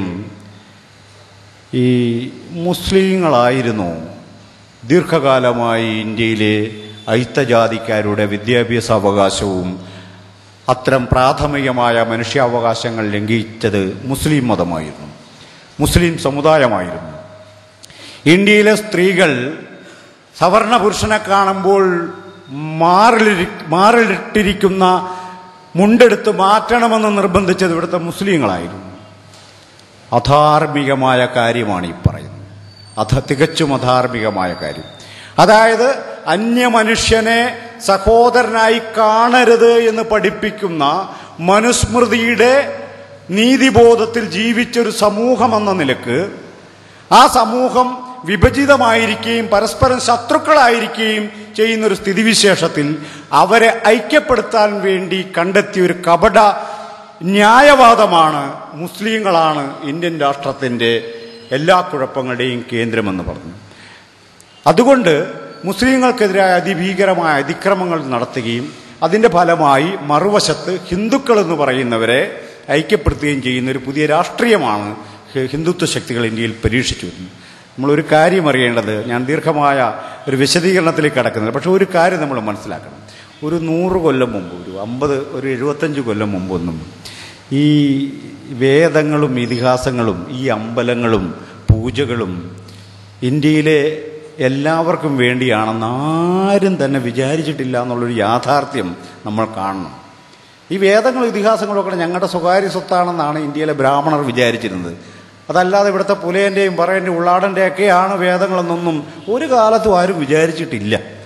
ഈ മുസ്ലിങ്ങളായിരുന്നു ദീർഘകാലമായി ഇന്ത്യയിലെ ഐത്തജാതിക്കാരുടെ വിദ്യാഭ്യാസ അവകാശവും അത്തരം പ്രാഥമികമായ മനുഷ്യാവകാശങ്ങൾ ലംഘിച്ചത് മുസ്ലിം മതമായിരുന്നു മുസ്ലിം സമുദായമായിരുന്നു ഇന്ത്യയിലെ സ്ത്രീകൾ സവർണ പുരുഷനെ കാണുമ്പോൾ മാറിലിരി മാറിലിട്ടിരിക്കുന്ന മുണ്ടെടുത്ത് മാറ്റണമെന്ന് നിർബന്ധിച്ചത് ഇവിടുത്തെ മുസ്ലിങ്ങളായിരുന്നു അധാർമികമായ കാര്യമാണ് ഈ പറയുന്നത് അധ തികച്ചും അധാർമികമായ കാര്യം അതായത് അന്യമനുഷ്യനെ സഹോദരനായി കാണരുത് എന്ന് പഠിപ്പിക്കുന്ന മനുസ്മൃതിയുടെ നീതിബോധത്തിൽ ജീവിച്ചൊരു സമൂഹം എന്ന നിലക്ക് ആ സമൂഹം വിഭജിതമായിരിക്കുകയും പരസ്പരം ശത്രുക്കളായിരിക്കുകയും ചെയ്യുന്ന ഒരു സ്ഥിതിവിശേഷത്തിൽ അവരെ ഐക്യപ്പെടുത്താൻ വേണ്ടി കണ്ടെത്തിയ ഒരു കപട ന്യായവാദമാണ് മുസ്ലിങ്ങളാണ് ഇന്ത്യൻ രാഷ്ട്രത്തിന്റെ എല്ലാ കുഴപ്പങ്ങളുടെയും കേന്ദ്രമെന്ന് പറഞ്ഞു അതുകൊണ്ട് മുസ്ലിങ്ങൾക്കെതിരായ അതിഭീകരമായ അതിക്രമങ്ങൾ നടത്തുകയും അതിന്റെ ഫലമായി മറുവശത്ത് ഹിന്ദുക്കൾ എന്ന് പറയുന്നവരെ ഐക്യപ്പെടുത്തുകയും ചെയ്യുന്ന ഒരു പുതിയ രാഷ്ട്രീയമാണ് ഹി- ഹിന്ദുത്വ ശക്തികൾ ഇന്ത്യയിൽ പരീക്ഷിച്ചു വരുന്നത് നമ്മളൊരു കാര്യം അറിയേണ്ടത് ഞാൻ ദീർഘമായ ഒരു വിശദീകരണത്തിലേക്ക് കടക്കുന്നത് പക്ഷെ ഒരു കാര്യം നമ്മൾ മനസ്സിലാക്കണം ഒരു നൂറ് കൊല്ലം മുമ്പ് ഒരു അമ്പത് ഒരു എഴുപത്തഞ്ച് കൊല്ലം മുമ്പൊന്നും ഈ വേദങ്ങളും ഇതിഹാസങ്ങളും ഈ അമ്പലങ്ങളും പൂജകളും ഇന്ത്യയിലെ എല്ലാവർക്കും വേണ്ടിയാണെന്ന് ആരും തന്നെ വിചാരിച്ചിട്ടില്ല എന്നുള്ളൊരു യാഥാർത്ഥ്യം നമ്മൾ കാണണം ഈ വേദങ്ങളും ഇതിഹാസങ്ങളും ഒക്കെ ഞങ്ങളുടെ സ്വകാര്യ സ്വത്താണെന്നാണ് ഇന്ത്യയിലെ ബ്രാഹ്മണർ വിചാരിച്ചിരുന്നത് അതല്ലാതെ ഇവിടുത്തെ പുലയൻ്റെയും പറയൻ്റെയും ഉള്ളാടൻ്റെയും ഒക്കെയാണ് വേദങ്ങളെന്നൊന്നും ഒരു കാലത്തും ആരും വിചാരിച്ചിട്ടില്ല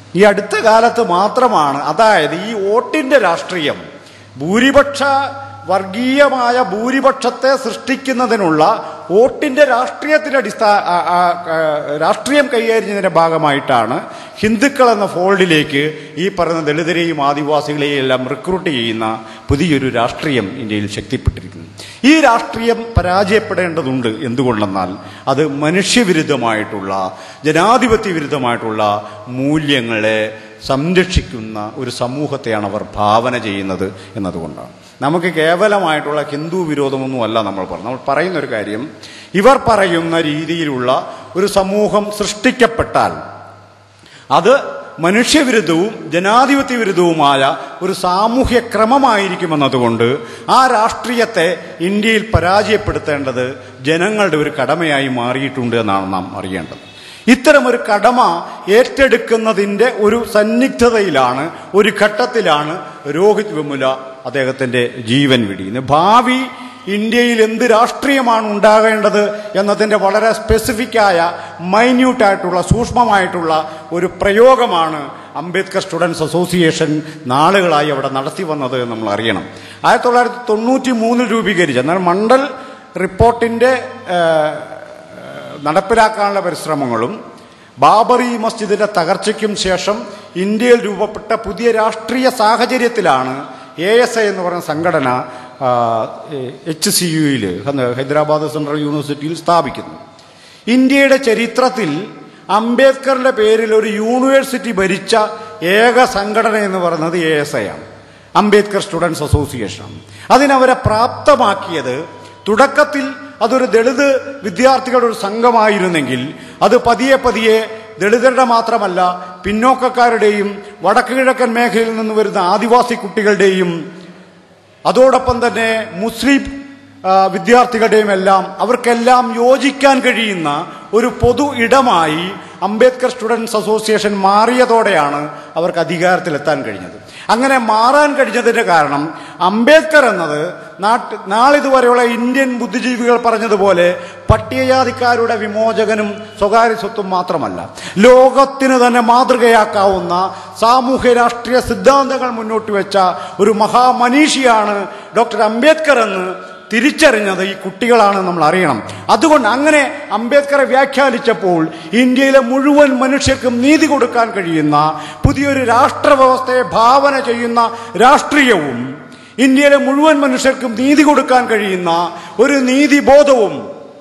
ഈ അടുത്ത കാലത്ത് മാത്രമാണ് അതായത് ഈ വോട്ടിന്റെ രാഷ്ട്രീയം ഭൂരിപക്ഷ വർഗീയമായ ഭൂരിപക്ഷത്തെ സൃഷ്ടിക്കുന്നതിനുള്ള വോട്ടിന്റെ രാഷ്ട്രീയത്തിന്റെ അടിസ്ഥാന രാഷ്ട്രീയം കൈകാര്യം ചെയ്യുന്നതിന്റെ ഭാഗമായിട്ടാണ് ഹിന്ദുക്കൾ എന്ന ഫോൾഡിലേക്ക് ഈ പറയുന്ന ദളിതരെയും ആദിവാസികളെയും എല്ലാം റിക്രൂട്ട് ചെയ്യുന്ന പുതിയൊരു രാഷ്ട്രീയം ഇന്ത്യയിൽ ശക്തിപ്പെട്ടിരിക്കുന്നു ഈ രാഷ്ട്രീയം പരാജയപ്പെടേണ്ടതുണ്ട് എന്തുകൊണ്ടെന്നാൽ അത് മനുഷ്യവിരുദ്ധമായിട്ടുള്ള ജനാധിപത്യ വിരുദ്ധമായിട്ടുള്ള മൂല്യങ്ങളെ സംരക്ഷിക്കുന്ന ഒരു സമൂഹത്തെയാണ് അവർ ഭാവന ചെയ്യുന്നത് എന്നതുകൊണ്ടാണ് നമുക്ക് കേവലമായിട്ടുള്ള ഹിന്ദു വിരോധമൊന്നുമല്ല നമ്മൾ പറഞ്ഞു നമ്മൾ പറയുന്ന ഒരു കാര്യം ഇവർ പറയുന്ന രീതിയിലുള്ള ഒരു സമൂഹം സൃഷ്ടിക്കപ്പെട്ടാൽ അത് മനുഷ്യവിരുദ്ധവും ജനാധിപത്യ വിരുദ്ധവുമായ ഒരു സാമൂഹ്യ ക്രമമായിരിക്കുമെന്നതുകൊണ്ട് ആ രാഷ്ട്രീയത്തെ ഇന്ത്യയിൽ പരാജയപ്പെടുത്തേണ്ടത് ജനങ്ങളുടെ ഒരു കടമയായി മാറിയിട്ടുണ്ട് എന്നാണ് നാം അറിയേണ്ടത് ഇത്തരമൊരു കടമ ഏറ്റെടുക്കുന്നതിൻ്റെ ഒരു സന്നിഗ്ധതയിലാണ് ഒരു ഘട്ടത്തിലാണ് രോഹിത് വെമുല അദ്ദേഹത്തിൻ്റെ ജീവൻ വെടിയുന്നത് ഭാവി ഇന്ത്യയിൽ എന്ത് രാഷ്ട്രീയമാണ് ഉണ്ടാകേണ്ടത് എന്നതിൻ്റെ വളരെ സ്പെസിഫിക്കായ മൈന്യൂട്ടായിട്ടുള്ള സൂക്ഷ്മമായിട്ടുള്ള ഒരു പ്രയോഗമാണ് അംബേദ്കർ സ്റ്റുഡൻസ് അസോസിയേഷൻ നാളുകളായി അവിടെ നടത്തി വന്നത് എന്ന് നമ്മൾ അറിയണം ആയിരത്തി തൊള്ളായിരത്തി തൊണ്ണൂറ്റി മൂന്നിൽ രൂപീകരിച്ച എന്നാൽ മണ്ഡൽ റിപ്പോർട്ടിൻ്റെ നടപ്പിലാക്കാനുള്ള പരിശ്രമങ്ങളും ബാബറി മസ്ജിദിന്റെ തകർച്ചയ്ക്കും ശേഷം ഇന്ത്യയിൽ രൂപപ്പെട്ട പുതിയ രാഷ്ട്രീയ സാഹചര്യത്തിലാണ് എ എസ് ഐ എന്ന് പറയുന്ന സംഘടന എച്ച് സി യുയിൽ ഹൈദരാബാദ് സെൻട്രൽ യൂണിവേഴ്സിറ്റിയിൽ സ്ഥാപിക്കുന്നു ഇന്ത്യയുടെ ചരിത്രത്തിൽ അംബേദ്കറിന്റെ പേരിൽ ഒരു യൂണിവേഴ്സിറ്റി ഭരിച്ച ഏക സംഘടന എന്ന് പറയുന്നത് എ എസ് ഐ ആണ് അംബേദ്കർ സ്റ്റുഡൻസ് അസോസിയേഷൻ അതിനവരെ പ്രാപ്തമാക്കിയത് തുടക്കത്തിൽ അതൊരു ദളിത് വിദ്യാർത്ഥികളുടെ ഒരു സംഘമായിരുന്നെങ്കിൽ അത് പതിയെ പതിയെ ദളിതരുടെ മാത്രമല്ല പിന്നോക്കക്കാരുടെയും വടക്ക് കിഴക്കൻ മേഖലയിൽ നിന്ന് വരുന്ന ആദിവാസി കുട്ടികളുടെയും അതോടൊപ്പം തന്നെ മുസ്ലിം ആ, വിദ്യാർത്ഥികളുടെയും എല്ലാം അവർക്കെല്ലാം യോജിക്കാൻ കഴിയുന്ന ഒരു പൊതു ഇടമായി അംബേദ്കർ സ്റ്റുഡൻസ് അസോസിയേഷൻ മാറിയതോടെയാണ് അവർക്ക് അധികാരത്തിലെത്താൻ കഴിഞ്ഞത് അങ്ങനെ മാറാൻ കഴിഞ്ഞതിന്റെ കാരണം അംബേദ്കർ എന്നത് നാട്ട് നാളിതുവരെയുള്ള ഇന്ത്യൻ ബുദ്ധിജീവികൾ പറഞ്ഞതുപോലെ പട്ടികജാതിക്കാരുടെ വിമോചകനും സ്വകാര്യ സ്വത്തും മാത്രമല്ല ലോകത്തിന് തന്നെ മാതൃകയാക്കാവുന്ന സാമൂഹ്യ രാഷ്ട്രീയ സിദ്ധാന്തങ്ങൾ മുന്നോട്ട് വെച്ച ഒരു മഹാമനീഷിയാണ് ഡോക്ടർ അംബേദ്കർ എന്ന് തിരിച്ചറിഞ്ഞത് ഈ കുട്ടികളാണ് നമ്മൾ അറിയണം അതുകൊണ്ട് അങ്ങനെ അംബേദ്കറെ വ്യാഖ്യാനിച്ചപ്പോൾ ഇന്ത്യയിലെ മുഴുവൻ മനുഷ്യർക്കും നീതി കൊടുക്കാൻ കഴിയുന്ന പുതിയൊരു രാഷ്ട്രവ്യവസ്ഥയെ ഭാവന ചെയ്യുന്ന രാഷ്ട്രീയവും ഇന്ത്യയിലെ മുഴുവൻ മനുഷ്യർക്കും നീതി കൊടുക്കാൻ കഴിയുന്ന ഒരു നീതിബോധവും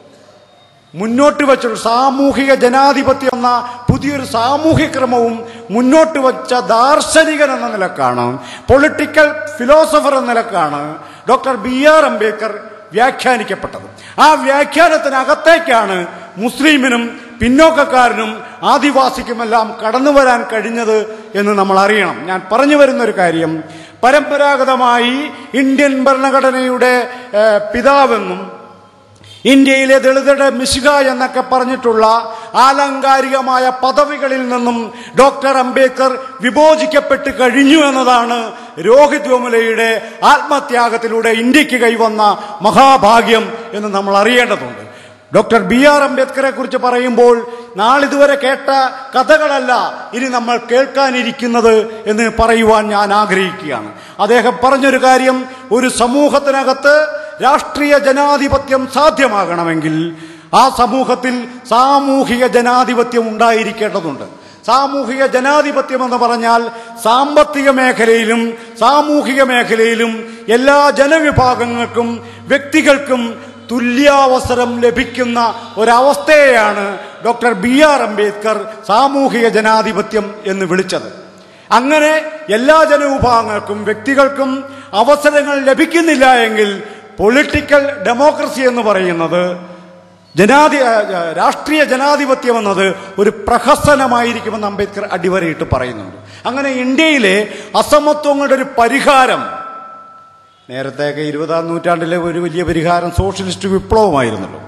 മുന്നോട്ട് വെച്ച സാമൂഹിക ജനാധിപത്യം എന്ന പുതിയൊരു സാമൂഹ്യ ക്രമവും മുന്നോട്ട് വെച്ച ദാർശനികൻ എന്ന നിലക്കാണ് പൊളിറ്റിക്കൽ ഫിലോസഫർ എന്ന നിലക്കാണ് ഡോക്ടർ ബി ആർ അംബേദ്കർ വ്യാഖ്യാനിക്കപ്പെട്ടത് ആ വ്യാഖ്യാനത്തിനകത്തേക്കാണ് മുസ്ലിമിനും പിന്നോക്കക്കാരനും ആദിവാസിക്കുമെല്ലാം കടന്നു വരാൻ കഴിഞ്ഞത് എന്ന് നമ്മൾ അറിയണം ഞാൻ പറഞ്ഞു വരുന്ന ഒരു കാര്യം പരമ്പരാഗതമായി ഇന്ത്യൻ ഭരണഘടനയുടെ ഏഹ്, പിതാവെന്നും ഇന്ത്യയിലെ ദളിതരുടെ മിശിക എന്നൊക്കെ പറഞ്ഞിട്ടുള്ള ആലങ്കാരികമായ പദവികളിൽ നിന്നും ഡോക്ടർ അംബേദ്കർ വിഭോജിക്കപ്പെട്ട് കഴിഞ്ഞു എന്നതാണ് രോഹിത് വെമുലയുടെ ആത്മത്യാഗത്തിലൂടെ ഇന്ത്യക്ക് കൈവന്ന മഹാഭാഗ്യം എന്ന് നമ്മൾ അറിയേണ്ടതുണ്ട് ഡോക്ടർ ബി ആർ അംബേദ്കറെ കുറിച്ച് പറയുമ്പോൾ നാളിതുവരെ കേട്ട കഥകളല്ല ഇനി നമ്മൾ കേൾക്കാനിരിക്കുന്നത് എന്ന് പറയുവാൻ ഞാൻ ആഗ്രഹിക്കുകയാണ് അദ്ദേഹം പറഞ്ഞൊരു കാര്യം ഒരു സമൂഹത്തിനകത്ത് രാഷ്ട്രീയ ജനാധിപത്യം സാധ്യമാകണമെങ്കിൽ ആ സമൂഹത്തിൽ സാമൂഹിക ജനാധിപത്യം ഉണ്ടായിരിക്കേണ്ടതുണ്ട് സാമൂഹിക ജനാധിപത്യം എന്ന് പറഞ്ഞാൽ സാമ്പത്തിക മേഖലയിലും സാമൂഹിക മേഖലയിലും എല്ലാ ജനവിഭാഗങ്ങൾക്കും വ്യക്തികൾക്കും തുല്യാവസരം ലഭിക്കുന്ന ഒരവസ്ഥയെയാണ് ഡോക്ടർ ബി ആർ അംബേദ്കർ സാമൂഹിക ജനാധിപത്യം എന്ന് വിളിച്ചത് അങ്ങനെ എല്ലാ ജനവിഭാഗങ്ങൾക്കും വ്യക്തികൾക്കും അവസരങ്ങൾ ലഭിക്കുന്നില്ല എങ്കിൽ പൊളിറ്റിക്കൽ ഡെമോക്രസി എന്ന് പറയുന്നത് ജനാധി ആ, ആ, രാഷ്ട്രീയ ജനാധിപത്യം എന്നത് ഒരു പ്രഹസനമായിരിക്കുമെന്ന് അംബേദ്കർ അടിവരയിട്ട് പറയുന്നുണ്ട് അങ്ങനെ ഇന്ത്യയിലെ അസമത്വങ്ങളുടെ ഒരു പരിഹാരം നേരത്തെയൊക്കെ ഇരുപതാം നൂറ്റാണ്ടിലെ ഒരു വലിയ പരിഹാരം സോഷ്യലിസ്റ്റ് വിപ്ലവമായിരുന്നല്ലോ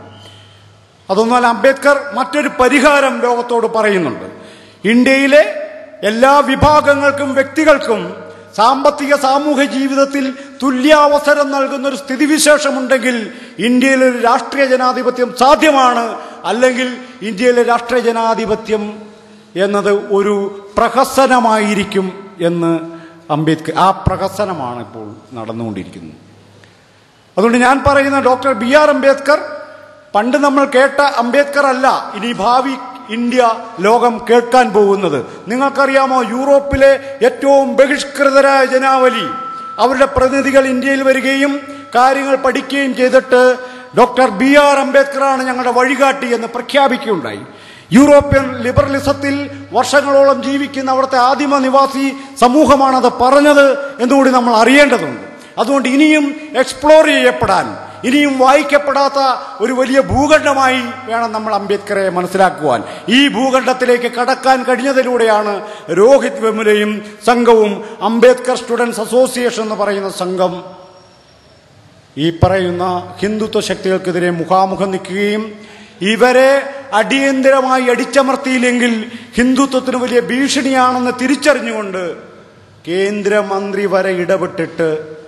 അതൊന്നാൽ അംബേദ്കർ മറ്റൊരു പരിഹാരം ലോകത്തോട് പറയുന്നുണ്ട് ഇന്ത്യയിലെ എല്ലാ വിഭാഗങ്ങൾക്കും വ്യക്തികൾക്കും സാമ്പത്തിക സാമൂഹ്യ ജീവിതത്തിൽ തുല്യാവസരം നൽകുന്ന ഒരു സ്ഥിതിവിശേഷമുണ്ടെങ്കിൽ ഇന്ത്യയിൽ ഒരു രാഷ്ട്രീയ ജനാധിപത്യം സാധ്യമാണ് അല്ലെങ്കിൽ ഇന്ത്യയിലെ രാഷ്ട്രീയ ജനാധിപത്യം എന്നത് ഒരു പ്രഹസനമായിരിക്കും എന്ന് അംബേദ്കർ ആ പ്രഹസനമാണ് ഇപ്പോൾ നടന്നുകൊണ്ടിരിക്കുന്നത് അതുകൊണ്ട് ഞാൻ പറയുന്ന ഡോക്ടർ ബി ആർ അംബേദ്കർ പണ്ട് നമ്മൾ കേട്ട അംബേദ്കർ അല്ല ഇനി ഭാവി ഇന്ത്യ ലോകം കേൾക്കാൻ പോകുന്നത് നിങ്ങൾക്കറിയാമോ യൂറോപ്പിലെ ഏറ്റവും ബഹിഷ്കൃതരായ ജനാവലി അവരുടെ പ്രതിനിധികൾ ഇന്ത്യയിൽ വരികയും കാര്യങ്ങൾ പഠിക്കുകയും ചെയ്തിട്ട് ഡോക്ടർ ബി ആർ അംബേദ്കറാണ് ഞങ്ങളുടെ വഴികാട്ടി എന്ന് പ്രഖ്യാപിക്കുകയുണ്ടായി യൂറോപ്യൻ ലിബറലിസത്തിൽ വർഷങ്ങളോളം ജീവിക്കുന്ന അവിടുത്തെ ആദിമ നിവാസി സമൂഹമാണത് പറഞ്ഞത് എന്നുകൂടി നമ്മൾ അറിയേണ്ടതുണ്ട് അതുകൊണ്ട് ഇനിയും എക്സ്പ്ലോർ ചെയ്യപ്പെടാൻ ഇനിയും വായിക്കപ്പെടാത്ത ഒരു വലിയ ഭൂഖണ്ഡമായി വേണം നമ്മൾ അംബേദ്കറെ മനസ്സിലാക്കുവാൻ ഈ ഭൂഖണ്ഡത്തിലേക്ക് കടക്കാൻ കഴിഞ്ഞതിലൂടെയാണ് രോഹിത് വെമുലയും സംഘവും അംബേദ്കർ സ്റ്റുഡൻസ് അസോസിയേഷൻ എന്ന് പറയുന്ന സംഘം ഈ പറയുന്ന ഹിന്ദുത്വ ശക്തികൾക്കെതിരെ മുഖാമുഖം നിൽക്കുകയും ഇവരെ അടിയന്തരമായി അടിച്ചമർത്തിയില്ലെങ്കിൽ ഹിന്ദുത്വത്തിന് വലിയ ഭീഷണിയാണെന്ന് തിരിച്ചറിഞ്ഞുകൊണ്ട് കേന്ദ്രമന്ത്രി വരെ ഇടപെട്ടിട്ട്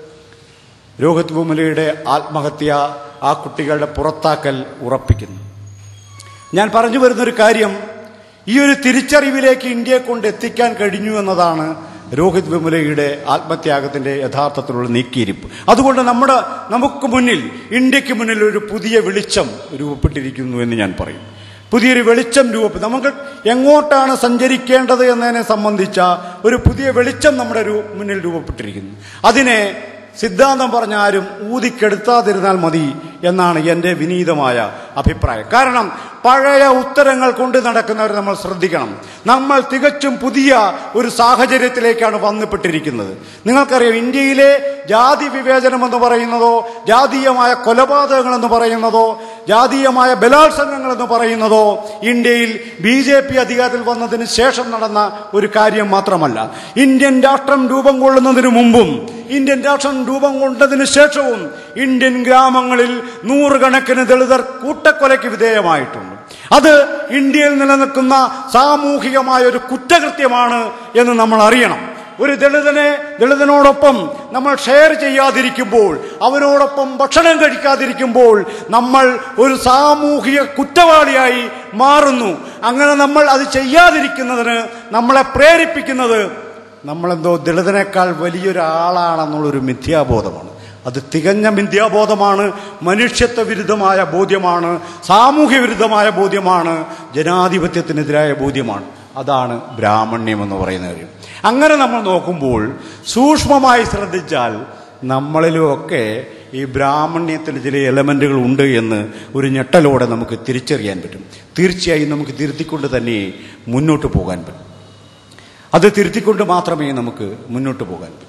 രോഹിത് വിമലയുടെ ആത്മഹത്യ ആ കുട്ടികളുടെ പുറത്താക്കൽ ഉറപ്പിക്കുന്നു ഞാൻ പറഞ്ഞു വരുന്നൊരു കാര്യം ഈ ഒരു തിരിച്ചറിവിലേക്ക് ഇന്ത്യയെ കൊണ്ട് എത്തിക്കാൻ കഴിഞ്ഞു എന്നതാണ് രോഹിത് വിമലയുടെ ആത്മത്യാഗത്തിന്റെ യഥാർത്ഥത്തിലുള്ള നീക്കിയിരിപ്പ് അതുകൊണ്ട് നമ്മുടെ നമുക്ക് മുന്നിൽ ഇന്ത്യക്ക് മുന്നിൽ ഒരു പുതിയ വെളിച്ചം രൂപപ്പെട്ടിരിക്കുന്നു എന്ന് ഞാൻ പറയും പുതിയൊരു വെളിച്ചം രൂപപ്പെട്ടു നമുക്ക് എങ്ങോട്ടാണ് സഞ്ചരിക്കേണ്ടത് എന്നതിനെ സംബന്ധിച്ച ഒരു പുതിയ വെളിച്ചം നമ്മുടെ രൂ- മുന്നിൽ രൂപപ്പെട്ടിരിക്കുന്നു അതിനെ സിദ്ധാന്തം പറഞ്ഞ ആരും ഊതിക്കെടുത്താതിരുന്നാൽ മതി എന്നാണ് എൻ്റെ വിനീതമായ അഭിപ്രായം കാരണം പഴയ ഉത്തരങ്ങൾ കൊണ്ട് നടക്കുന്നവർ നമ്മൾ ശ്രദ്ധിക്കണം നമ്മൾ തികച്ചും പുതിയ ഒരു സാഹചര്യത്തിലേക്കാണ് വന്നുപെട്ടിരിക്കുന്നത് നിങ്ങൾക്കറിയാം ഇന്ത്യയിലെ ജാതി വിവേചനം എന്ന് പറയുന്നതോ ജാതീയമായ കൊലപാതകങ്ങൾ എന്ന് പറയുന്നതോ ജാതീയമായ ബലാത്സംഗങ്ങൾ എന്ന് പറയുന്നതോ ഇന്ത്യയിൽ ബി ജെ പി അധികാരത്തിൽ വന്നതിന് ശേഷം നടന്ന ഒരു കാര്യം മാത്രമല്ല ഇന്ത്യൻ രാഷ്ട്രം രൂപം കൊള്ളുന്നതിന് മുമ്പും ഇന്ത്യൻ രാഷ്ട്രം രൂപം കൊണ്ടതിന് ശേഷവും ഇന്ത്യൻ ഗ്രാമങ്ങളിൽ നൂറുകണക്കിന് ദളിതർ കൂട്ടക്കൊലയ്ക്ക് വിധേയമായിട്ടുണ്ട് അത് ഇന്ത്യയിൽ നിലനിൽക്കുന്ന സാമൂഹികമായ ഒരു കുറ്റകൃത്യമാണ് എന്ന് നമ്മൾ അറിയണം ഒരു ദളിതനെ ദളിതനോടൊപ്പം നമ്മൾ ഷെയർ ചെയ്യാതിരിക്കുമ്പോൾ അവനോടൊപ്പം ഭക്ഷണം കഴിക്കാതിരിക്കുമ്പോൾ നമ്മൾ ഒരു സാമൂഹിക കുറ്റവാളിയായി മാറുന്നു അങ്ങനെ നമ്മൾ അത് ചെയ്യാതിരിക്കുന്നതിന് നമ്മളെ പ്രേരിപ്പിക്കുന്നത് നമ്മളെന്തോ ദളിതനേക്കാൾ വലിയൊരാളാണെന്നുള്ളൊരു മിഥ്യാബോധമാണ് അത് തികഞ്ഞ മിഥ്യാബോധമാണ് മനുഷ്യത്വ വിരുദ്ധമായ ബോധ്യമാണ് സാമൂഹ്യ വിരുദ്ധമായ ബോധ്യമാണ് ജനാധിപത്യത്തിനെതിരായ ബോധ്യമാണ് അതാണ് ബ്രാഹ്മണ്യം എന്ന് പറയുന്ന കാര്യം അങ്ങനെ നമ്മൾ നോക്കുമ്പോൾ സൂക്ഷ്മമായി ശ്രദ്ധിച്ചാൽ നമ്മളിലുമൊക്കെ ഈ ബ്രാഹ്മണ്യത്തിന് ചില എലമെന്റുകൾ ഉണ്ട് എന്ന് ഒരു ഞെട്ടലോടെ നമുക്ക് തിരിച്ചറിയാൻ പറ്റും തീർച്ചയായും നമുക്ക് തിരുത്തിക്കൊണ്ട് തന്നെ മുന്നോട്ട് പോകാൻ പറ്റും അത് തിരുത്തിക്കൊണ്ട് മാത്രമേ നമുക്ക് മുന്നോട്ട് പോകാൻ പറ്റൂ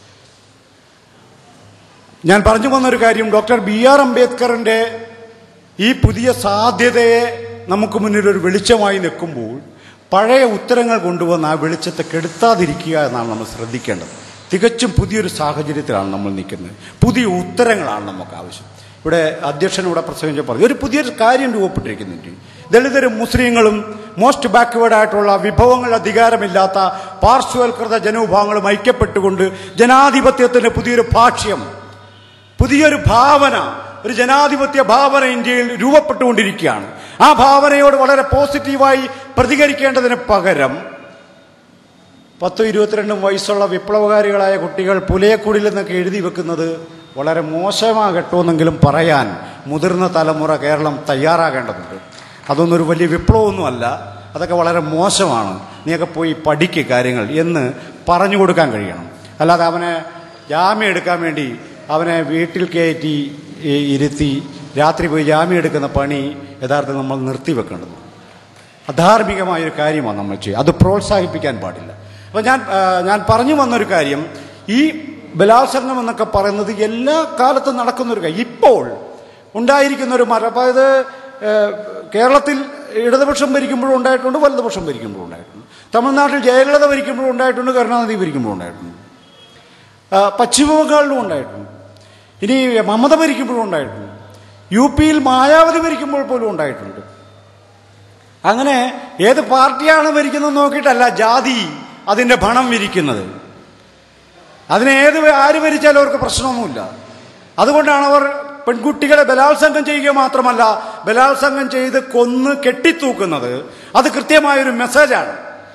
ഞാൻ പറഞ്ഞു വന്നൊരു കാര്യം ഡോക്ടർ ബി ആർ അംബേദ്കറിന്റെ ഈ പുതിയ സാധ്യതയെ നമുക്ക് മുന്നിൽ ഒരു വെളിച്ചമായി നിൽക്കുമ്പോൾ പഴയ ഉത്തരങ്ങൾ കൊണ്ടുവന്ന് ആ വെളിച്ചത്തെ കെടുത്താതിരിക്കുക എന്നാണ് നമ്മൾ ശ്രദ്ധിക്കേണ്ടത് തികച്ചും പുതിയൊരു സാഹചര്യത്തിലാണ് നമ്മൾ നിൽക്കുന്നത് പുതിയ ഉത്തരങ്ങളാണ് നമുക്ക് ആവശ്യം ഇവിടെ അധ്യക്ഷൻ ഇവിടെ പ്രസംഗിച്ച പറഞ്ഞു ഒരു പുതിയൊരു കാര്യം രൂപപ്പെട്ടിരിക്കുന്നുണ്ട് ദളിതരും മുസ്ലിങ്ങളും മോസ്റ്റ് ബാക്ക്വേർഡ് ആയിട്ടുള്ള വിഭവങ്ങൾ അധികാരമില്ലാത്ത പാർശ്വവൽകൃത ജനവിഭാഗങ്ങളും ഐക്യപ്പെട്ടുകൊണ്ട് ജനാധിപത്യത്തിന്റെ പുതിയൊരു ഭാഷ്യം പുതിയൊരു ഭാവന ഒരു ജനാധിപത്യ ഭാവന ഇന്ത്യയിൽ രൂപപ്പെട്ടുകൊണ്ടിരിക്കുകയാണ് ആ ഭാവനയോട് വളരെ പോസിറ്റീവായി പ്രതികരിക്കേണ്ടതിന് പകരം പത്തോ ഇരുപത്തിരണ്ടും വയസ്സുള്ള വിപ്ലവകാരികളായ കുട്ടികൾ പുലയക്കുടിൽ എന്നൊക്കെ എഴുതി വെക്കുന്നത് വളരെ മോശമാകട്ടോ എന്നെങ്കിലും പറയാൻ മുതിർന്ന തലമുറ കേരളം തയ്യാറാകേണ്ടതുണ്ട് അതൊന്നും ഒരു വലിയ വിപ്ലവമൊന്നുമല്ല അതൊക്കെ വളരെ മോശമാണ് നീയൊക്കെ പോയി പഠിക്കുക കാര്യങ്ങൾ എന്ന് പറഞ്ഞു കൊടുക്കാൻ കഴിയണം അല്ലാതെ അവനെ ജാമ്യം എടുക്കാൻ വേണ്ടി അവനെ വീട്ടിൽ കയറ്റി ഈ, ഇരുത്തി രാത്രി പോയി ജാമ്യം എടുക്കുന്ന പണി യഥാർത്ഥത്തിൽ നമ്മൾ നിർത്തിവെക്കേണ്ടതുണ്ട് അധാർമികമായ ഒരു കാര്യമാണ് നമ്മൾ ചെയ്യുക അത് പ്രോത്സാഹിപ്പിക്കാൻ പാടില്ല അപ്പോൾ ഞാൻ ആ, ഞാൻ പറഞ്ഞു വന്നൊരു കാര്യം ഈ ബലാത്സംഗം എന്നൊക്കെ പറയുന്നത് എല്ലാ കാലത്തും നടക്കുന്ന ഒരു കാര്യം ഇപ്പോൾ ഉണ്ടായിരിക്കുന്ന ഒരു മരം അതായത് ഏ, കേരളത്തിൽ ഇടതുപക്ഷം ഭരിക്കുമ്പോഴും ഉണ്ടായിട്ടുണ്ട് വലതുപക്ഷം ഭരിക്കുമ്പോഴും ഉണ്ടായിട്ടുണ്ട് തമിഴ്നാട്ടിൽ ജയലളിത ഭരിക്കുമ്പോഴും ഉണ്ടായിട്ടുണ്ട് കരുണാനിധി ഭരിക്കുമ്പോഴും ഉണ്ടായിട്ടുണ്ട് ആ, പശ്ചിമ ബംഗാളിലും ഉണ്ടായിട്ടുണ്ട് ഇനി മമത ഭരിക്കുമ്പോഴും ഉണ്ടായിട്ടുണ്ട് യു പിയിൽ മായാവതി ഭരിക്കുമ്പോൾ പോലും ഉണ്ടായിട്ടുണ്ട് അങ്ങനെ ഏത് പാർട്ടിയാണ് ഭരിക്കുന്നത് നോക്കിയിട്ടല്ല ജാതി അതിന്റെ ഭണം വിരിക്കുന്നത് അതിനെ ഏത് ആര് ഭരിച്ചാലും അവർക്ക് പ്രശ്നമൊന്നുമില്ല അതുകൊണ്ടാണ് അവർ പെൺകുട്ടികളെ ബലാത്സംഗം ചെയ്യുക മാത്രമല്ല ബലാത്സംഗം ചെയ്ത് കൊന്ന് കെട്ടിത്തൂക്കുന്നത് അത് കൃത്യമായൊരു മെസ്സേജാണ്